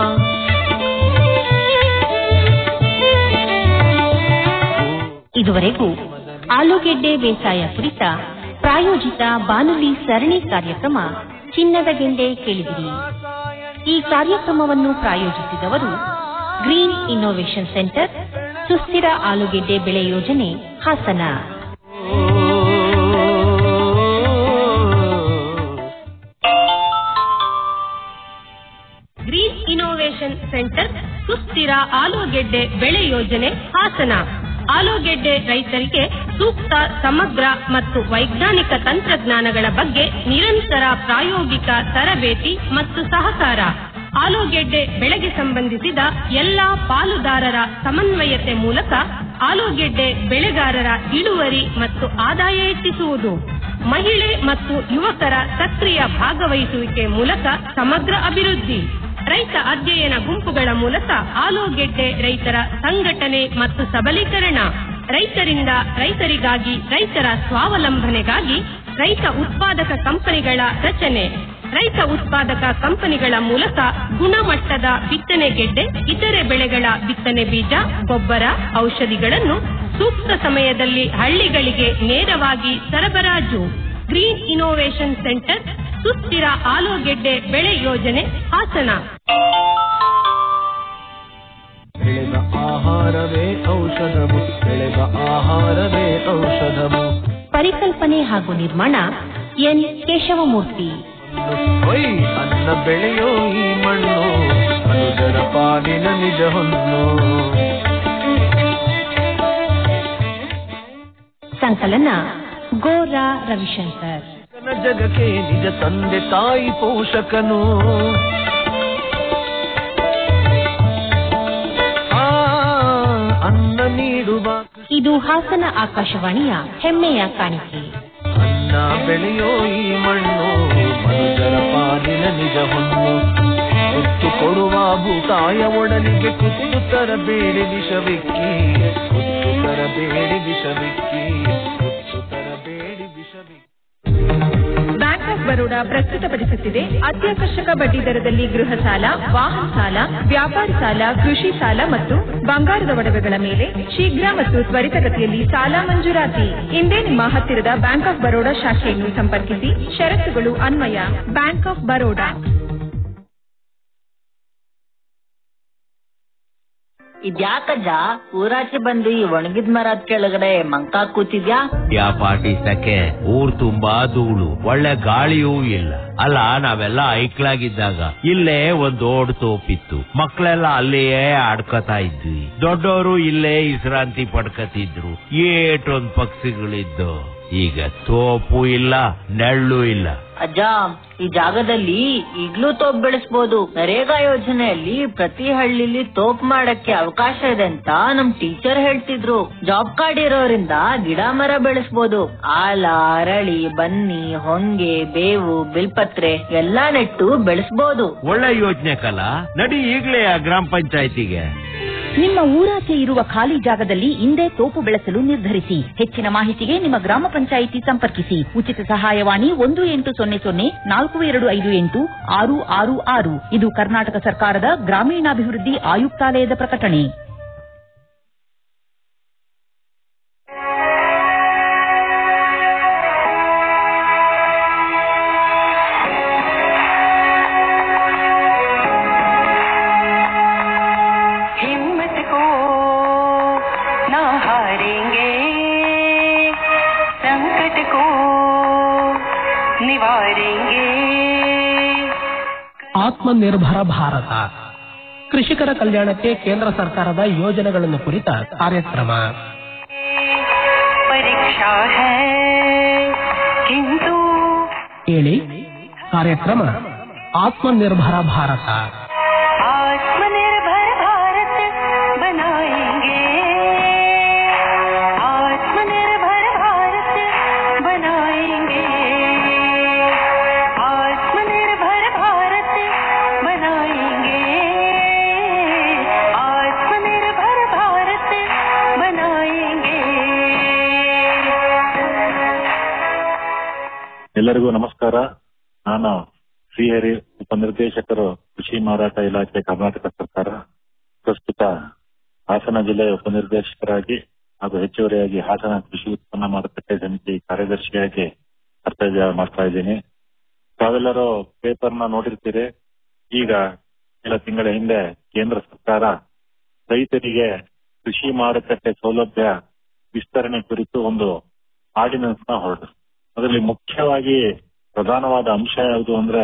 ಇದುವರೆಗೂ ಆಲೂಗೆಡ್ಡೆ ಬೇಸಾಯ ಕುರಿತ ಪ್ರಾಯೋಜಿತ ಬಾನುಲಿ ಸರಣಿ ಕಾರ್ಯಕ್ರಮ ಚಿನ್ನದ ಗೆಂಡೆ ಕೇಳಿದಿರಿ ಈ ಕಾರ್ಯಕ್ರಮವನ್ನು ಪ್ರಾಯೋಜಿಸಿದವರು ಗ್ರೀನ್ ಇನ್ನೋವೇಷನ್ ಸೆಂಟರ್ ಸುಸ್ಥಿರ ಆಲೂಗೆಡ್ಡೆ ಬೆಳೆ ಯೋಜನೆ ಹಾಸನ ಗ್ರೀನ್ ಇನ್ನೋವೇಷನ್ ಸೆಂಟರ್ ಸುಸ್ಥಿರ ಆಲೂಗೆಡ್ಡೆ ಬೆಳೆ ಯೋಜನೆ ಹಾಸನ ಆಲೂಗೆಡ್ಡೆ ರೈತರಿಗೆ ಸೂಕ್ತ ಸಮಗ್ರ ಮತ್ತು ವೈಜ್ಞಾನಿಕ ತಂತ್ರಜ್ಞಾನಗಳ ಬಗ್ಗೆ ನಿರಂತರ ಪ್ರಾಯೋಗಿಕ ತರಬೇತಿ ಮತ್ತು ಸಹಕಾರ ಆಲೂಗೆಡ್ಡೆ ಬೆಳೆಗೆ ಸಂಬಂಧಿಸಿದ ಎಲ್ಲಾ ಪಾಲುದಾರರ ಸಮನ್ವಯತೆ ಮೂಲಕ ಆಲೂಗೆಡ್ಡೆ ಬೆಳೆಗಾರರ ಇಳುವರಿ ಮತ್ತು ಆದಾಯ ಹೆಚ್ಚಿಸುವುದು ಮಹಿಳೆ ಮತ್ತು ಯುವಕರ ಸಕ್ರಿಯ ಭಾಗವಹಿಸುವಿಕೆ ಮೂಲಕ ಸಮಗ್ರ ಅಭಿವೃದ್ಧಿ ರೈತ ಅಧ್ಯಯನ ಗುಂಪುಗಳ ಮೂಲಕ ಆಲೂಗೆಡ್ಡೆ ರೈತರ ಸಂಘಟನೆ ಮತ್ತು ಸಬಲೀಕರಣ ರೈತರಿಂದ ರೈತರಿಗಾಗಿ ರೈತರ ಸ್ವಾವಲಂಬನೆಗಾಗಿ ರೈತ ಉತ್ಪಾದಕ ಕಂಪನಿಗಳ ರಚನೆ ರೈತ ಉತ್ಪಾದಕ ಕಂಪನಿಗಳ ಮೂಲಕ ಗುಣಮಟ್ಟದ ಬಿತ್ತನೆ ಗೆಡ್ಡೆ ಇತರೆ ಬೆಳೆಗಳ ಬಿತ್ತನೆ ಬೀಜ ಗೊಬ್ಬರ ಔಷಧಿಗಳನ್ನು ಸೂಕ್ತ ಸಮಯದಲ್ಲಿ ಹಳ್ಳಿಗಳಿಗೆ ನೇರವಾಗಿ ಸರಬರಾಜು ಗ್ರೀನ್ ಇನ್ನೋವೇಷನ್ ಸೆಂಟರ್ ಸುಸ್ಥಿರ ಆಲೂಗೆಡ್ಡೆ ಬೆಳೆ ಯೋಜನೆ ಹಾಸನ ಬೆಳೆದ ಆಹಾರವೇ ಔಷಧವು ಬೆಳೆದ ಆಹಾರವೇ ಔಷಧವು ಪರಿಕಲ್ಪನೆ ಹಾಗೂ ನಿರ್ಮಾಣ ಎನ್ ಕೇಶವಮೂರ್ತಿ ಹೊಯ್ ಅನ್ನ ಬೆಳೆಯೋ ಈ ಮಣ್ಣು ಮನುಜರ ಪಾಲಿನ ನಿಜ ಹೊನ್ನು ಸಂಕಲನ ಗೋರಾ ರವಿಶಂಕರ್ ಜನ ಜಗಕ್ಕೆ ನಿಜ ತಂದೆ ತಾಯಿ ಪೋಷಕನು ಆ, ಅನ್ನ ನೀಡುವ ಇದು ಹಾಸನ ಆಕಾಶವಾಣಿಯ ಹೆಮ್ಮೆಯ ಕಾಣಿಕೆ ಅನ್ನ ಬೆಳೆಯೋ ಈ ಮಣ್ಣು ಮನುಜರ ಪಾಲಿನ ನಿಜ ಹೊನ್ನು ತುತ್ತು ಕೊಡುವ ಭೂತಾಯ ಒಡಲಿಗೆ ಕುತ್ತು ತರಬೇಡಿ ವಿಷವಿಕ್ಕಿ ಕುತ್ತು ತರಬೇಡಿ ವಿಷವಿಕ್ಕಿ ಕುತ್ತು ತರಬೇಡಿ ವಿಷವಿಕ್ಕಿ ಬ್ಯಾಂಕ್ ಆಫ್ ಬರೋಡಾ ಪ್ರಸ್ತುತಪಡಿಸುತ್ತಿದೆ ಅತ್ಯಾಕರ್ಷಕ ಬಡ್ಡಿ ದರದಲ್ಲಿ ಗೃಹ ಸಾಲ ವಾಹನ ಸಾಲ ವ್ಯಾಪಾರ ಸಾಲ ಕೃಷಿ ಸಾಲ ಮತ್ತು ಬಂಗಾರದ ಒಡವೆಗಳ ಮೇಲೆ ಶೀಘ್ರ ಮತ್ತು ತ್ವರಿತಗತಿಯಲ್ಲಿ ಸಾಲ ಮಂಜೂರಾತಿ ಇಂದೇ ನಿಮ್ಮ ಹತ್ತಿರದ ಬ್ಯಾಂಕ್ ಆಫ್ ಬರೋಡಾ ಶಾಖೆಯನ್ನು ಸಂಪರ್ಕಿಸಿ ಷರತ್ತುಗಳು ಅನ್ವಯ ಬ್ಯಾಂಕ್ ಆಫ್ ಬರೋಡಾ ಇದ್ಯಾಕಜ್ಜ ಊರಾಚೆ ಬಂದು ಈ ಒಣಗಿದ ಮರದ ಕೆಳಗಡೆ ಮಂಕ ಕೂತಿದ್ಯಾ ಯಾ ಪಾಟಿ ಸಕೆ ಊರ್ ತುಂಬಾ ಧೂಳು ಒಳ್ಳೆ ಗಾಳಿಯೂ ಇಲ್ಲ ಅಲ್ಲ ನಾವೆಲ್ಲ ಐಕ್ಲಾಗಿದ್ದಾಗ ಇಲ್ಲೇ ಒಂದ್ ದೊಡ್ಡ ತೋಪಿತ್ತು ಮಕ್ಳೆಲ್ಲ ಅಲ್ಲಿಯೇ ಆಡ್ಕೊತಾ ಇದ್ವಿ ದೊಡ್ಡವರು ಇಲ್ಲೇ ವಿಶ್ರಾಂತಿ ಪಡ್ಕತಿದ್ರು ಏಟೊಂದ್ ಪಕ್ಷಿಗಳಿದ್ದು ಈಗ ತೋಪು ಇಲ್ಲ ನೆಳ್ಳು ಇಲ್ಲ ಅಜ್ಜ ಈ ಜಾಗದಲ್ಲಿ ಈಗ್ಲೂ ತೋಪ್ ಬೆಳೆಸ್ಬೋದು ನರೇಗಾ ಯೋಜನೆಯಲ್ಲಿ ಪ್ರತಿ ಹಳ್ಳಿಲಿ ತೋಪ್ ಮಾಡಕ್ಕೆ ಅವಕಾಶ ಇದೆ ಅಂತ ನಮ್ ಟೀಚರ್ ಹೇಳ್ತಿದ್ರು ಜಾಬ್ ಕಾರ್ಡ್ ಇರೋರಿಂದ ಗಿಡ ಮರ ಬೆಳೆಸ್ಬೋದು ಆಲ ಅರಳಿ ಬನ್ನಿ ಹೊಂಗೆ ಬೇವು ಬಿಲ್ಪತ್ರೆ ಎಲ್ಲಾ ನೆಟ್ಟು ಬೆಳೆಸ್ಬೋದು ಒಳ್ಳೆ ಯೋಚನೆ ಕಲ ನಡಿ ಈಗ್ಲೇ ಆ ಗ್ರಾಮ ಪಂಚಾಯತಿಗೆ ನಿಮ್ಮ ಊರಾಚೆ ಇರುವ ಖಾಲಿ ಜಾಗದಲ್ಲಿ ಇಂದೇ ತೋಪು ಬೆಳೆಸಲು ನಿರ್ಧರಿಸಿ ಹೆಚ್ಚಿನ ಮಾಹಿತಿಗೆ ನಿಮ್ಮ ಗ್ರಾಮ ಪಂಚಾಯಿತಿ ಸಂಪರ್ಕಿಸಿ ಉಚಿತ ಸಹಾಯವಾಣಿ ಒಂದು ಎಂಟು ಸೊನ್ನೆ ಸೊನ್ನೆ ನಾಲ್ಕು ಎರಡು ಐದು ಎಂಟು ಆರು ಆರು ಆರು ಇದು ಕರ್ನಾಟಕ ಸರ್ಕಾರದ ಗ್ರಾಮೀಣಾಭಿವೃದ್ಧಿ ಆಯುಕ್ತಾಲಯದ ಪ್ರಕಟಣೆ हिम्मत को ना हारेंगे संकट को निवारेंगे ಆತ್ಮನಿರ್ಭರ ಭಾರತ ಕೃಷಿಕರ ಕಲ್ಯಾಣಕ್ಕೆ ಕೇಂದ್ರ ಸರ್ಕಾರದ ಯೋಜನೆಗಳನ್ನು ಕುರಿತ ಕಾರ್ಯಕ್ರಮ परीक्षा है किंतु ಕೇಳಿ ಕಾರ್ಯಕ್ರಮ ಆತ್ಮನಿರ್ಭರ ಭಾರತ आत्मनिर्भर भारत बनाएंगे आत्मनिर्भर भारत बनाएंगे आत्मनिर्भर भारत बनाएंगे आत्मनिर्भर भारत बनाएंगे ಎಲ್ಲರಿಗೂ ನಮಸ್ಕಾರ ನಾನು ಶ್ರೀಹರಿ ಉಪನಿರ್ದೇಶಕರು ಕೃಷಿ ಮಾರಾಟ ಇಲಾಖೆ ಕರ್ನಾಟಕ ಸರ್ಕಾರ ಪ್ರಸ್ತುತ ಹಾಸನ ಜಿಲ್ಲೆಯ ಉಪನಿರ್ದೇಶಕರಾಗಿ ಹಾಗೂ ಹೆಚ್ಚುವರಿಯಾಗಿ ಹಾಸನ ಕೃಷಿ ಉತ್ಪನ್ನ ಮಾರುಕಟ್ಟೆ ಸಮಿತಿ ಕಾರ್ಯದರ್ಶಿಯಾಗಿ ಕರ್ತವ್ಯ ಮಾಡ್ತಾ ಇದ್ದೀನಿ ತಾವೆಲ್ಲರೂ ಪೇಪರ್ನ ನೋಡಿರ್ತೀರಿ ಈಗ ಕೆಲ ತಿಂಗಳ ಹಿಂದೆ ಕೇಂದ್ರ ಸರ್ಕಾರ ರೈತರಿಗೆ ಕೃಷಿ ಮಾರುಕಟ್ಟೆ ಸೌಲಭ್ಯ ವಿಸ್ತರಣೆ ಕುರಿತು ಒಂದು ಆರ್ಡಿನೆನ್ಸ್ ನ ಹೊರಡಿತು ಅದರಲ್ಲಿ ಮುಖ್ಯವಾಗಿ ಪ್ರಧಾನವಾದ ಅಂಶ ಯಾವುದು ಅಂದ್ರೆ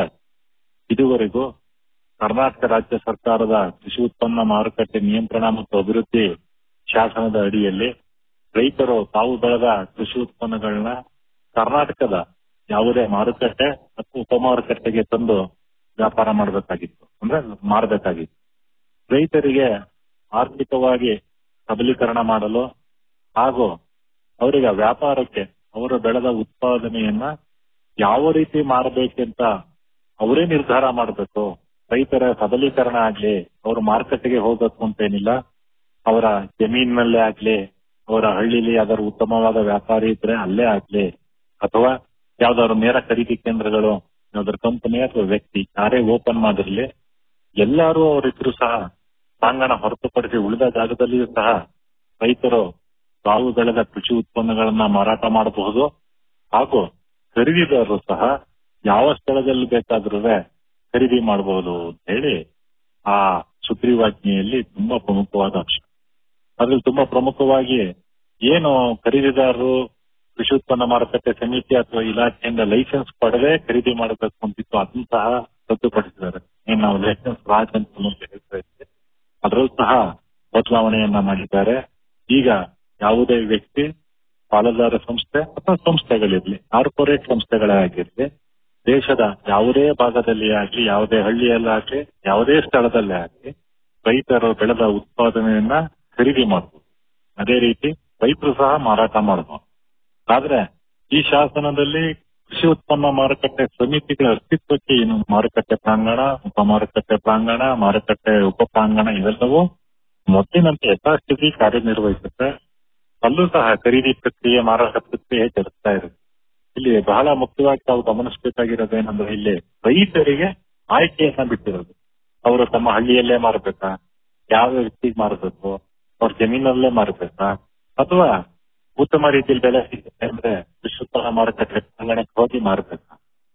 ಇದುವರೆಗೂ ಕರ್ನಾಟಕ ರಾಜ್ಯ ಸರ್ಕಾರದ ಕೃಷಿ ಉತ್ಪನ್ನ ಮಾರುಕಟ್ಟೆ ನಿಯಂತ್ರಣ ಮತ್ತು ಅಭಿವೃದ್ಧಿ ಶಾಸನದ ಅಡಿಯಲ್ಲಿ ರೈತರು ತಾವು ಬೆಳೆದ ಕೃಷಿ ಉತ್ಪನ್ನಗಳನ್ನ ಕರ್ನಾಟಕದ ಯಾವುದೇ ಮಾರುಕಟ್ಟೆ ಮತ್ತು ಉಪಮಾರುಕಟ್ಟೆಗೆ ತಂದು ವ್ಯಾಪಾರ ಮಾಡಬೇಕಾಗಿತ್ತು ಅಂದ್ರೆ ಮಾರಬೇಕಾಗಿತ್ತು ರೈತರಿಗೆ ಆರ್ಥಿಕವಾಗಿ ಸಬಲೀಕರಣ ಮಾಡಲು ಹಾಗೂ ಅವರಿಗೆ ವ್ಯಾಪಾರಕ್ಕೆ ಅವರು ಬೆಳೆದ ಉತ್ಪಾದನೆಯನ್ನ ಯಾವ ರೀತಿ ಮಾರಬೇಕಂತ ಅವರೇ ನಿರ್ಧಾರ ಮಾಡಬೇಕು ರೈತರ ಸಬಲೀಕರಣ ಆಗ್ಲಿ ಅವರು ಮಾರುಕಟ್ಟೆಗೆ ಹೋಗ್ಬೇಕು ಅಂತೇನಿಲ್ಲ ಅವರ ಜಮೀನಿನಲ್ಲೇ ಆಗ್ಲಿ ಅವರ ಹಳ್ಳಿಲಿ ಯಾವ್ದಾದ್ರು ಉತ್ತಮವಾದ ವ್ಯಾಪಾರಿ ಇದ್ರೆ ಅಲ್ಲೇ ಆಗ್ಲಿ ಅಥವಾ ಯಾವ್ದಾದ್ರು ನೇರ ಖರೀದಿ ಕೇಂದ್ರಗಳು ಯಾವ್ದಾದ್ರು ಕಂಪನಿ ಅಥವಾ ವ್ಯಕ್ತಿ ಯಾರೇ ಓಪನ್ ಮಾಡಿರ್ಲಿ ಎಲ್ಲರೂ ಅವರಿದ್ರು ಸಹ ಪ್ರಾಂಗಣ ಹೊರತುಪಡಿಸಿ ಉಳಿದ ಜಾಗದಲ್ಲಿಯೂ ಸಹ ರೈತರು ತಾವು ಬೆಳೆದ ಕೃಷಿ ಉತ್ಪನ್ನಗಳನ್ನ ಮಾರಾಟ ಮಾಡಬಹುದು ಹಾಗೂ ಖರೀದಿದಾರರು ಸಹ ಯಾವ ಸ್ಥಳದಲ್ಲಿ ಬೇಕಾದ್ರೂ ಖರೀದಿ ಮಾಡಬಹುದು ಅಂತ ಹೇಳಿ ಆ ಸುಗ್ರೀವಾಜ್ಞೆಯಲ್ಲಿ ತುಂಬಾ ಪ್ರಮುಖವಾದ ಅಂಶ ಅದ್ರಲ್ಲಿ ತುಂಬಾ ಪ್ರಮುಖವಾಗಿ ಏನು ಖರೀದಿದಾರರು ಕೃಷಿ ಉತ್ಪನ್ನ ಮಾರುಕಟ್ಟೆ ಸಮಿತಿ ಅಥವಾ ಇಲಾಖೆಯಿಂದ ಲೈಸೆನ್ಸ್ ಪಡೆದೇ ಖರೀದಿ ಮಾಡಬೇಕು ಅಂತಿತ್ತು ಅದನ್ನು ಸಹ ರದ್ದುಪಡಿಸಿದ್ದಾರೆ ಏನ್ ನಾವು ಲೈಸೆನ್ಸ್ ರಾಜ್ ಅಂತ ಮುಂಚೆ ಹೇಳ್ತಾ ಇದ್ವಿ ಅದರಲ್ಲೂ ಸಹ ಬದಲಾವಣೆಯನ್ನ ಮಾಡಿದ್ದಾರೆ ಈಗ ಯಾವುದೇ ವ್ಯಕ್ತಿ ಪಾಲುದಾರ ಸಂಸ್ಥೆ ಅಥವಾ ಸಂಸ್ಥೆಗಳಿರ್ಲಿ ಕಾರ್ಪೊರೇಟ್ ಸಂಸ್ಥೆಗಳೇ ಆಗಿರ್ಲಿ ದೇಶದ ಯಾವುದೇ ಭಾಗದಲ್ಲಿ ಆಗ್ಲಿ ಯಾವುದೇ ಹಳ್ಳಿಯಲ್ಲಾಗ್ಲಿ ಯಾವುದೇ ಸ್ಥಳದಲ್ಲೇ ಆಗ್ಲಿ ರೈತರು ಬೆಳೆದ ಉತ್ಪಾದನೆಯನ್ನ ಖರೀದಿ ಮಾಡಬಹುದು ಅದೇ ರೀತಿ ರೈತರು ಸಹ ಮಾರಾಟ ಮಾಡಬಹುದು ಆದ್ರೆ ಈ ಶಾಸನದಲ್ಲಿ ಕೃಷಿ ಉತ್ಪನ್ನ ಮಾರುಕಟ್ಟೆ ಸಮಿತಿಗಳ ಅಸ್ತಿತ್ವಕ್ಕೆ ಏನು ಮಾರುಕಟ್ಟೆ ಪ್ರಾಂಗಣ ಉಪ ಮಾರುಕಟ್ಟೆ ಪ್ರಾಂಗಣ ಮಾರುಕಟ್ಟೆ ಉಪ ಪ್ರಾಂಗಣ ಇವೆಲ್ಲವೂ ಮೊದಲಿನಂತೆ ಯಥಾಸ್ಥಿತಿ ಕಾರ್ಯನಿರ್ವಹಿಸುತ್ತೆ ಅಲ್ಲೂ ಸಹ ಖರೀದಿ ಪ್ರಕ್ರಿಯೆ ಮಾರಾಟ ಪ್ರಕ್ರಿಯೆ ಜರುಗ್ತಾ ಇದೆ ಇಲ್ಲಿ ಬಹಳ ಮುಖ್ಯವಾಗಿ ತಾವು ಗಮನಿಸಬೇಕಾಗಿರೋದೇನಂದ್ರೆ ಇಲ್ಲಿ ರೈತರಿಗೆ ಆಯ್ಕೆಯನ್ನ ಬಿಟ್ಟಿರೋದು ಅವರು ತಮ್ಮ ಹಳ್ಳಿಯಲ್ಲೇ ಮಾರಬೇಕಾ ಯಾವ ವ್ಯಕ್ತಿಗೆ ಮಾರಬೇಕು ಅವ್ರ ಜಮೀನಲ್ಲೇ ಮಾರಬೇಕಾ ಅಥವಾ ಉತ್ತಮ ರೀತಿಯಲ್ಲಿ ಬೆಲೆ ಸಿಗುತ್ತೆ ಅಂದ್ರೆ ಕೃಷಿ ಉತ್ಪನ್ನ ಮಾರುಕಟ್ಟೆ ಪ್ರಾಂಗಣಕ್ಕೆ ಹೋಗಿ ಮಾರಬೇಕಾ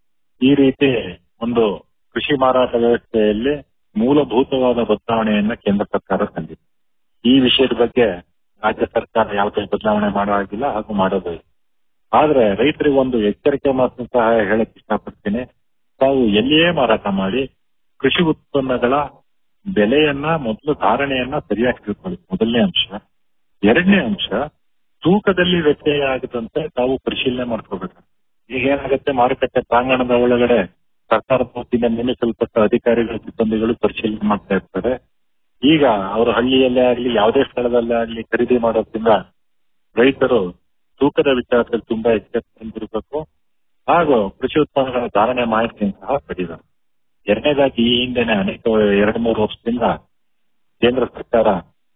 ಈ ರೀತಿ ಒಂದು ಕೃಷಿ ಮಾರಾಟ ವ್ಯವಸ್ಥೆಯಲ್ಲಿ ಮೂಲಭೂತವಾದ ಬದಲಾವಣೆಯನ್ನ ಕೇಂದ್ರ ಸರ್ಕಾರ ತಂದಿದೆ ಈ ವಿಷಯದ ಬಗ್ಗೆ ರಾಜ್ಯ ಸರ್ಕಾರ ಯಾವುದೇ ಬದಲಾವಣೆ ಮಾಡೋ ಹಾಗಿಲ್ಲ ಹಾಗೂ ಮಾಡೋದು ಇಲ್ಲ. ಆದ್ರೆ ರೈತರಿಗೆ ಒಂದು ಎಚ್ಚರಿಕೆ ಮಾತು ಸಹ ಹೇಳಕ್ ಇಷ್ಟಪಡ್ತೀನಿ ತಾವು ಎಲ್ಲಿಯೇ ಮಾರಾಟ ಮಾಡಿ ಕೃಷಿ ಉತ್ಪನ್ನಗಳ ಬೆಲೆಯನ್ನ ಮೊದಲು ಧಾರಣೆಯನ್ನ ಸರಿಯಾಗಿ ತಿಳ್ಕೊಳ್ಳಿ ಮೊದಲನೇ ಅಂಶ ಎರಡನೇ ಅಂಶ ತೂಕದಲ್ಲಿ ವ್ಯತ್ಯಯ ಆಗದಂತೆ ತಾವು ಪರಿಶೀಲನೆ ಮಾಡ್ಕೋಬೇಕು ಈಗ ಏನಾಗುತ್ತೆ ಮಾರುಕಟ್ಟೆ ಪ್ರಾಂಗಣದ ಒಳಗಡೆ ಸರ್ಕಾರದ ವತಿಯಿಂದ ನೇಮಿಸಲ್ಪಟ್ಟ ಅಧಿಕಾರಿಗಳು ಸಿಬ್ಬಂದಿಗಳು ಪರಿಶೀಲನೆ ಮಾಡ್ತಾ ಇರ್ತಾರೆ ಈಗ ಅವರು ಹಳ್ಳಿಯಲ್ಲೇ ಆಗ್ಲಿ ಯಾವುದೇ ಸ್ಥಳದಲ್ಲೇ ಆಗ್ಲಿ ಖರೀದಿ ಮಾಡೋದ್ರಿಂದ ರೈತರು ತೂಕದ ವಿಚಾರದಲ್ಲಿ ತುಂಬಾ ಎಚ್ಚರಿಕೆಯಿಂದಿರಬೇಕು ಹಾಗೂ ಕೃಷಿ ಉತ್ಪನ್ನಗಳ ಧಾರಣೆ ಮಾಹಿತಿಯನ್ನು ಸಹ ಪಡೆಯಬೇಕು ಎರಡನೇದಾಗಿ ಈ ಹಿಂದೆನೆ ಅನೇಕ ಎರಡು ಮೂರು ವರ್ಷದಿಂದ ಕೇಂದ್ರ ಸರ್ಕಾರ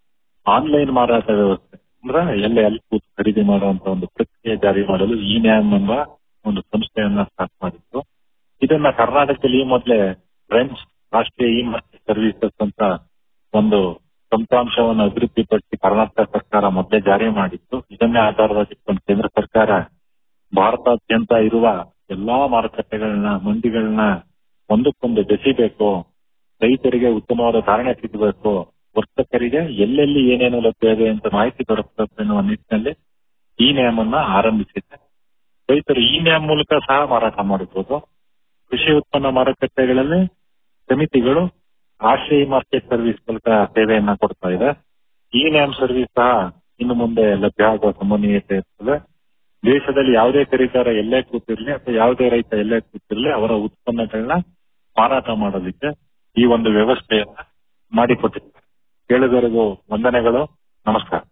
ಆನ್ಲೈನ್ ಮಾರಾಟ ವ್ಯವಸ್ಥೆ ಅಂದ್ರೆ ಎಲ್ಲೇ ಅಲ್ಲಿ ಕೂತು ಖರೀದಿ ಮಾಡುವಂತ ಒಂದು ಪ್ರಕ್ರಿಯೆ ಜಾರಿ ಮಾಡಲು ಈ ನ್ಯಾಮ್ ಎಂಬ ಒಂದು ಸಂಸ್ಥೆಯನ್ನ ಸ್ಟಾರ್ಟ್ ಮಾಡಿತ್ತು ಇದನ್ನ ಕರ್ನಾಟಕದಲ್ಲಿ ಈ ಮೊದಲೇ ಫ್ರೆಂಚ್ ರಾಷ್ಟ್ರೀಯ ಇ ಮಾರ್ಕೆಟ್ ಸರ್ವಿಸಸ್ ಅಂತ ಒಂದು ತಂತ್ರಾಂಶವನ್ನು ಅಭಿವೃದ್ಧಿಪಡಿಸಿ ಕರ್ನಾಟಕ ಸರ್ಕಾರ ಮೊದಲೇ ಜಾರಿ ಮಾಡಿತ್ತು ಇದನ್ನೇ ಆಧಾರವಾಗಿಟ್ಕೊಂಡು ಕೇಂದ್ರ ಸರ್ಕಾರ ಭಾರತಾದ್ಯಂತ ಇರುವ ಎಲ್ಲಾ ಮಾರುಕಟ್ಟೆಗಳನ್ನ ಮಂಡಿಗಳನ್ನ ಒಂದಕ್ಕೊಂದು ಬೆಸಿಬೇಕು ರೈತರಿಗೆ ಉತ್ತಮವಾದ ಧಾರಣೆ ಸಿಗಬೇಕು ವರ್ತಕರಿಗೆ ಎಲ್ಲೆಲ್ಲಿ ಏನೇನು ಲಭ್ಯ ಇದೆ ಅಂತ ಮಾಹಿತಿ ದೊರಕಬೇಕು ಎನ್ನುವ ನಿಟ್ಟಿನಲ್ಲಿ ಈ ನ್ಯಾಮನ್ನ ಆರಂಭಿಸಿದೆ ರೈತರು ಈ ನ್ಯಾಮ್ ಮೂಲಕ ಸಹ ಮಾರಾಟ ಮಾಡಬಹುದು ಕೃಷಿ ಉತ್ಪನ್ನ ಮಾರುಕಟ್ಟೆಗಳಲ್ಲಿ ಸಮಿತಿಗಳು ರಾಷ್ಟ್ರೀಯ ಮಾರ್ಕೆಟ್ ಸರ್ವಿಸ್ ಮೂಲಕ ಸೇವೆಯನ್ನ ಕೊಡ್ತಾ ಇದೆ ಈ ನ್ಯಾಮ್ ಸರ್ವಿಸ್ ಸಹ ಇನ್ನು ಮುಂದೆ ಲಭ್ಯ ಆಗುವ ಸಂಭವನೀಯತೆ ಇರ್ತದೆ ದೇಶದಲ್ಲಿ ಯಾವುದೇ ಖರೀದಾರ ಎಲ್ಲೇ ಕೂತಿರ್ಲಿ ಅಥವಾ ಯಾವುದೇ ರೈತ ಎಲ್ಲೇ ಕೂತಿರ್ಲಿ ಅವರ ಉತ್ಪನ್ನಗಳನ್ನ ಮಾರಾಟ ಮಾಡೋದಕ್ಕೆ ಈ ಒಂದು ವ್ಯವಸ್ಥೆಯನ್ನ ಮಾಡಿಕೊಟ್ಟಿದ್ದಾರೆ ಕೇಳಿದವರಿಗೂ ವಂದನೆಗಳು ನಮಸ್ಕಾರ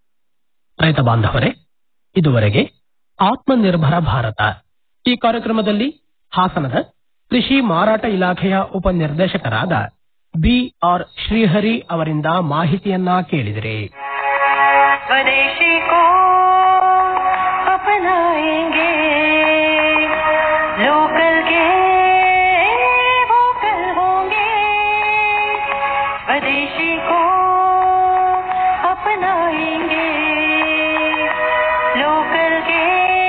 ರೈತ ಬಾಂಧವರೇ ಇದುವರೆಗೆ ಆತ್ಮನಿರ್ಭರ ಭಾರತ ಈ ಕಾರ್ಯಕ್ರಮದಲ್ಲಿ ಹಾಸನದ ಕೃಷಿ ಮಾರಾಟ ಇಲಾಖೆಯ ಉಪನಿರ್ದೇಶಕರಾದ ಬಿ ಆರ್ ಶ್ರೀಹರಿ ಅವರಿಂದ ಮಾಹಿತಿಯನ್ನ ಕೇಳಿದಿರಿ स्वदेशी को अपनाएंगे लोकल के वोकल होंगे स्वदेशी को अपनाएंगे लोकल के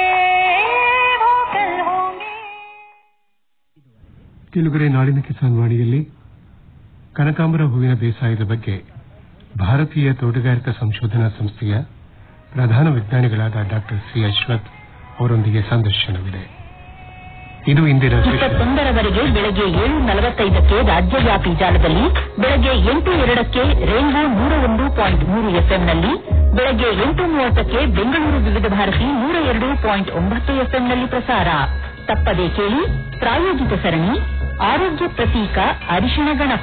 वोकल होंगे ಕೆಲುಗರೆ ನಾಡಿನ ಕಿಸಾನ್ ವಾಣಿಯಲ್ಲಿ ಕನಕಾಂಬರ ಹೂವಿನ ಬೇಸಾಯದ ಬಗ್ಗೆ ಭಾರತೀಯ ತೋಟಗಾರಿಕಾ ಸಂಶೋಧನಾ ಸಂಸ್ಥೆಯ ಪ್ರಧಾನ ವಿಜ್ಞಾನಿಗಳಾದ ಡಾಕ್ಟರ್ ಸಿ ಅಶ್ವಥ್ ಅವರೊಂದಿಗೆ ಸಂದರ್ಶನವಿದೆ ಇದು ಇಂದಿನ ಕೃಷಿ ಇಪ್ಪತ್ತೊಂದರವರೆಗೆ ಬೆಳಗ್ಗೆ ಏಳು ನಲವತ್ತೈದಕ್ಕೆ ರಾಜ್ಯವ್ಯಾಪಿ ಜಾಲದಲ್ಲಿ ಬೆಳಗ್ಗೆ ಎಂಟು ಎರಡಕ್ಕೆ ರೇನ್ಬೋ ನೂರ ಒಂದು ಪಾಯಿಂಟ್ ಮೂರು ಎಫ್ಎಂನಲ್ಲಿ ಬೆಳಗ್ಗೆ ಎಂಟು ಮೂವತ್ತಕ್ಕೆ ಬೆಂಗಳೂರು ವಿವಿಧ ಭಾರತಿ ನೂರ ಎರಡು ಪಾಯಿಂಟ್ ಒಂಬತ್ತು ಎಫ್ಎಂನಲ್ಲಿ ಪ್ರಸಾರ ತಪ್ಪದೇ ಕೇಳಿ ಪ್ರಾಯೋಜಿತ ಸರಣಿ ಆರೋಗ್ಯ ಪ್ರತೀಕ ಅರಿಶಿಣ ಗಣಪ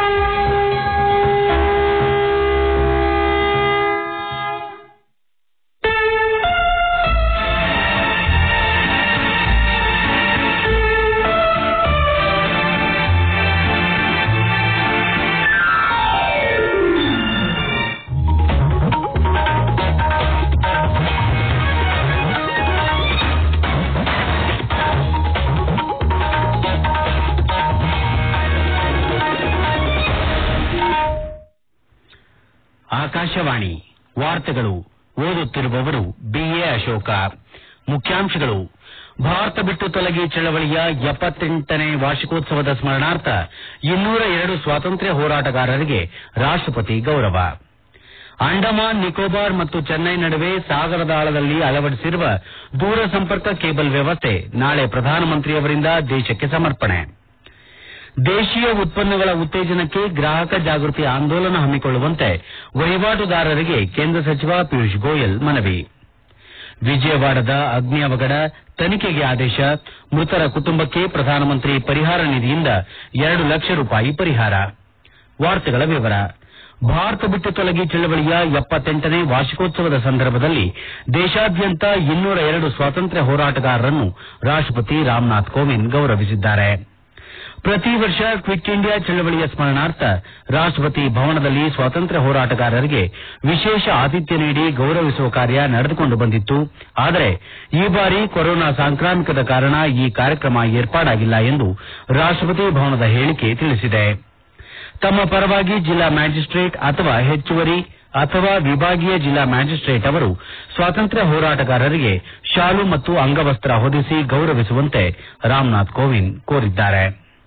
ಆಕಾಶವಾಣಿ ವಾರ್ತೆಗಳು ಓದುತ್ತಿರುವವರು ಬಿಎ ಅಶೋಕ ಮುಖ್ಯಾಂಶಗಳು ಭಾರತ ಬಿಟ್ಟು ತೊಲಗಿ ಚಳವಳಿಯ ಎಪ್ಪತ್ತೆಂಟನೇ ವಾರ್ಷಿಕೋತ್ಸವದ ಸ್ಮರಣಾರ್ಥ ಇನ್ನೂರ ಎರಡು ಸ್ವಾತಂತ್ರ್ಯ ಹೋರಾಟಗಾರರಿಗೆ ರಾಷ್ಟ್ರಪತಿ ಗೌರವ ಅಂಡಮಾನ್ ನಿಕೋಬಾರ್ ಮತ್ತು ಚೆನ್ನೈ ನಡುವೆ ಸಾಗರದ ಆಳದಲ್ಲಿ ಅಳವಡಿಸಿರುವ ದೂರ ಸಂಪರ್ಕ ಕೇಬಲ್ ವ್ಯವಸ್ಥೆ ನಾಳೆ ಪ್ರಧಾನಮಂತ್ರಿಯವರಿಂದ ದೇಶಕ್ಕೆ ಸಮರ್ಪಣೆ ದೇಶೀಯ ಉತ್ಪನ್ನಗಳ ಉತ್ತೇಜನಕ್ಕೆ ಗ್ರಾಹಕ ಜಾಗೃತಿ ಆಂದೋಲನ ಹಮ್ಮಿಕೊಳ್ಳುವಂತೆ ವಹಿವಾಟುದಾರರಿಗೆ ಕೇಂದ್ರ ಸಚಿವ ಪಿಯೂಷ್ ಗೋಯಲ್ ಮನವಿ ವಿಜಯವಾಡದ ಅಗ್ನಿ ಅವಘಡ ತನಿಖೆಗೆ ಆದೇಶ ಮೃತರ ಕುಟುಂಬಕ್ಕೆ ಪ್ರಧಾನಮಂತ್ರಿ ಪರಿಹಾರ ನಿಧಿಯಿಂದ ಎರಡು ಲಕ್ಷ ರೂಪಾಯಿ ಪರಿಹಾರ ವಾರ್ತೆಗಳ ವಿವರ ಭಾರತ ಬಿಟ್ಟು ತೊಲಗಿ ಚಳವಳಿಯ ಎಪ್ಪತ್ತೆಂಟನೇ ವಾರ್ಷಿಕೋತ್ಸವದ ಸಂದರ್ಭದಲ್ಲಿ ದೇಶಾದ್ಯಂತ ಇನ್ನೂರ ಎರಡು ಸ್ವಾತಂತ್ರ್ಯ ಹೋರಾಟಗಾರರನ್ನು ರಾಷ್ಟ್ರಪತಿ ರಾಮನಾಥ್ ಕೋವಿಂದ್ ಗೌರವಿಸಿದ್ದಾರೆ ಪ್ರತಿ ವರ್ಷ ಕ್ವಿಟ್ ಇಂಡಿಯಾ ಚಳವಳಿಯ ಸ್ಮರಣಾರ್ಥ ರಾಷ್ಟ್ರಪತಿ ಭವನದಲ್ಲಿ ಸ್ವಾತಂತ್ರ್ಯ ಹೋರಾಟಗಾರರಿಗೆ ವಿಶೇಷ ಆತಿಥ್ಯ ನೀಡಿ ಗೌರವಿಸುವ ಕಾರ್ಯ ನಡೆದುಕೊಂಡು ಬಂದಿತ್ತು ಆದರೆ ಈ ಬಾರಿ ಕೊರೋನಾ ಸಾಂಕ್ರಾಮಿಕದ ಕಾರಣ ಈ ಕಾರ್ಯಕ್ರಮ ಏರ್ಪಾಡಾಗಿಲ್ಲ ಎಂದು ರಾಷ್ಟ್ರಪತಿ ಭವನದ ಹೇಳಿಕೆ ತಿಳಿಸಿದೆ ತಮ್ಮ ಪರವಾಗಿ ಜಿಲ್ಲಾ ಮ್ಯಾಜಿಸ್ಟ್ರೇಟ್ ಅಥವಾ ಹೆಚ್ಚುವರಿ ಅಥವಾ ವಿಭಾಗೀಯ ಜಿಲ್ಲಾ ಮ್ಯಾಜಿಸ್ಟ್ರೇಟ್ ಅವರು ಸ್ವಾತಂತ್ರ್ಯ ಹೋರಾಟಗಾರರಿಗೆ ಶಾಲು ಮತ್ತು ಅಂಗವಸ್ತ್ರ ಹೊದಿಸಿ ಗೌರವಿಸುವಂತೆ ರಾಮನಾಥ್ ಕೋವಿಂದ್ ಕೋರಿದ್ದಾರೆ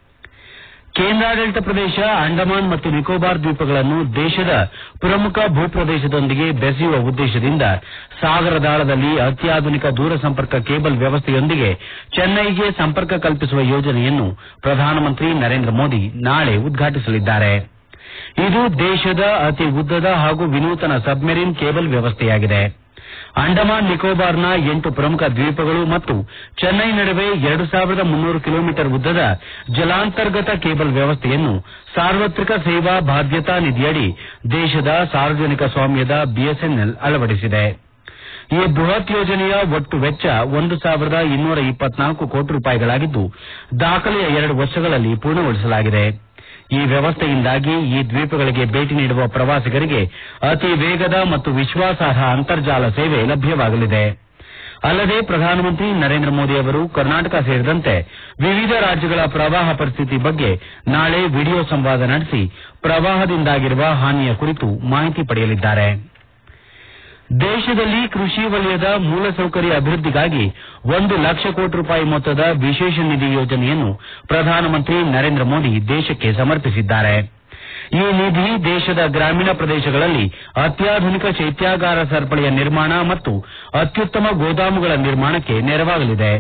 ಕೇಂದ್ರಾಡಳಿತ ಪ್ರದೇಶ ಅಂಡಮಾನ್ ಮತ್ತು ನಿಕೋಬಾರ್ ದ್ವೀಪಗಳನ್ನು ದೇಶದ ಪ್ರಮುಖ ಭೂಪ್ರದೇಶದೊಂದಿಗೆ ಬೆಸೆಯುವ ಉದ್ದೇಶದಿಂದ ಸಾಗರದಾಳದಲ್ಲಿ ಅತ್ಯಾಧುನಿಕ ದೂರಸಂಪರ್ಕ ಕೇಬಲ್ ವ್ಯವಸ್ಥೆಯೊಂದಿಗೆ ಚೆನ್ನೈಗೆ ಸಂಪರ್ಕ ಕಲ್ಪಿಸುವ ಯೋಜನೆಯನ್ನು ಪ್ರಧಾನಮಂತ್ರಿ ನರೇಂದ್ರ ಮೋದಿ ನಾಳೆ ಉದ್ಘಾಟಿಸಲಿದ್ದಾರೆ ಇದು ದೇಶದ ಅತಿ ಉದ್ದದ ಹಾಗೂ ವಿನೂತನ ಸಬ್ಮೆರಿನ್ ಕೇಬಲ್ ವ್ಯವಸ್ಥೆಯಾಗಿದೆ ಅಂಡಮಾನ್ ನಿಕೋಬಾರ್ನ ಎಂಟು ಪ್ರಮುಖ ದ್ವೀಪಗಳು ಮತ್ತು ಚೆನ್ನೈ ನಡುವೆ ಎರಡು ಸಾವಿರದ ಮುನ್ನೂರು ಕಿಲೋಮೀಟರ್ ಉದ್ದದ ಜಲಾಂತರ್ಗತ ಕೇಬಲ್ ವ್ಯವಸ್ಥೆಯನ್ನು ಸಾರ್ವತ್ರಿಕ ಸೇವಾ ಬಾಧ್ಯತಾ ನಿಧಿಯಡಿ ದೇಶದ ಸಾರ್ವಜನಿಕ ಸ್ವಾಮ್ಯದ ಬಿಎಸ್ಎನ್ಎಲ್ ಅಳವಡಿಸಿದೆ ಈ ಬೃಹತ್ ಯೋಜನೆಯ ಒಟ್ಟು ವೆಚ್ಚ ಒಂದು ಸಾವಿರದ ಇನ್ನೂರ ಇಪ್ಪತ್ನಾಲ್ಕು ಕೋಟಿ ರೂಪಾಯಿಗಳಾಗಿದ್ದು ದಾಖಲೆಯ ಎರಡು ವರ್ಷಗಳಲ್ಲಿ ಪೂರ್ಣಗೊಳಿಸಲಾಗಿದೆ ಈ ವ್ಯವಸ್ಥೆಯಿಂದಾಗಿ ಈ ದ್ವೀಪಗಳಿಗೆ ಭೇಟಿ ನೀಡುವ ಪ್ರವಾಸಿಗರಿಗೆ ಅತಿ ವೇಗದ ಮತ್ತು ವಿಶ್ವಾಸಾರ್ಹ ಅಂತರ್ಜಾಲ ಸೇವೆ ಲಭ್ಯವಾಗಲಿದೆ ಅಲ್ಲದೆ ಪ್ರಧಾನಮಂತ್ರಿ ನರೇಂದ್ರ ಮೋದಿ ಅವರು ಕರ್ನಾಟಕ ಸೇರಿದಂತೆ ವಿವಿಧ ರಾಜ್ಯಗಳ ಪ್ರವಾಹ ಪರಿಸ್ಥಿತಿ ಬಗ್ಗೆ ನಾಳೆ ವಿಡಿಯೋ ಸಂವಾದ ನಡೆಸಿ ಪ್ರವಾಹದಿಂದಾಗಿರುವ ಹಾನಿಯ ಕುರಿತು ಮಾಹಿತಿ ಪಡೆಯಲಿದ್ದಾರೆ ದೇಶದಲ್ಲಿ ಕೃಷಿ ವಲಯದ ಮೂಲಸೌಕರ್ಯ ಅಭಿವೃದ್ಧಿಗಾಗಿ ಒಂದು ಲಕ್ಷ ಕೋಟಿ ರೂಪಾಯಿ ಮೊತ್ತದ ವಿಶೇಷ ನಿಧಿ ಯೋಜನೆಯನ್ನು ಪ್ರಧಾನಮಂತ್ರಿ ನರೇಂದ್ರ ಮೋದಿ ದೇಶಕ್ಕೆ ಸಮರ್ಪಿಸಿದ್ದಾರೆ ಈ ನಿಧಿ ದೇಶದ ಗ್ರಾಮೀಣ ಪ್ರದೇಶಗಳಲ್ಲಿ ಅತ್ಯಾಧುನಿಕ ಶೈತ್ಯಾಗಾರ ಸರಪಳಿಯ ನಿರ್ಮಾಣ ಮತ್ತು ಅತ್ಯುತ್ತಮ ಗೋದಾಮುಗಳ ನಿರ್ಮಾಣಕ್ಕೆ ನೆರವಾಗಲಿದೆ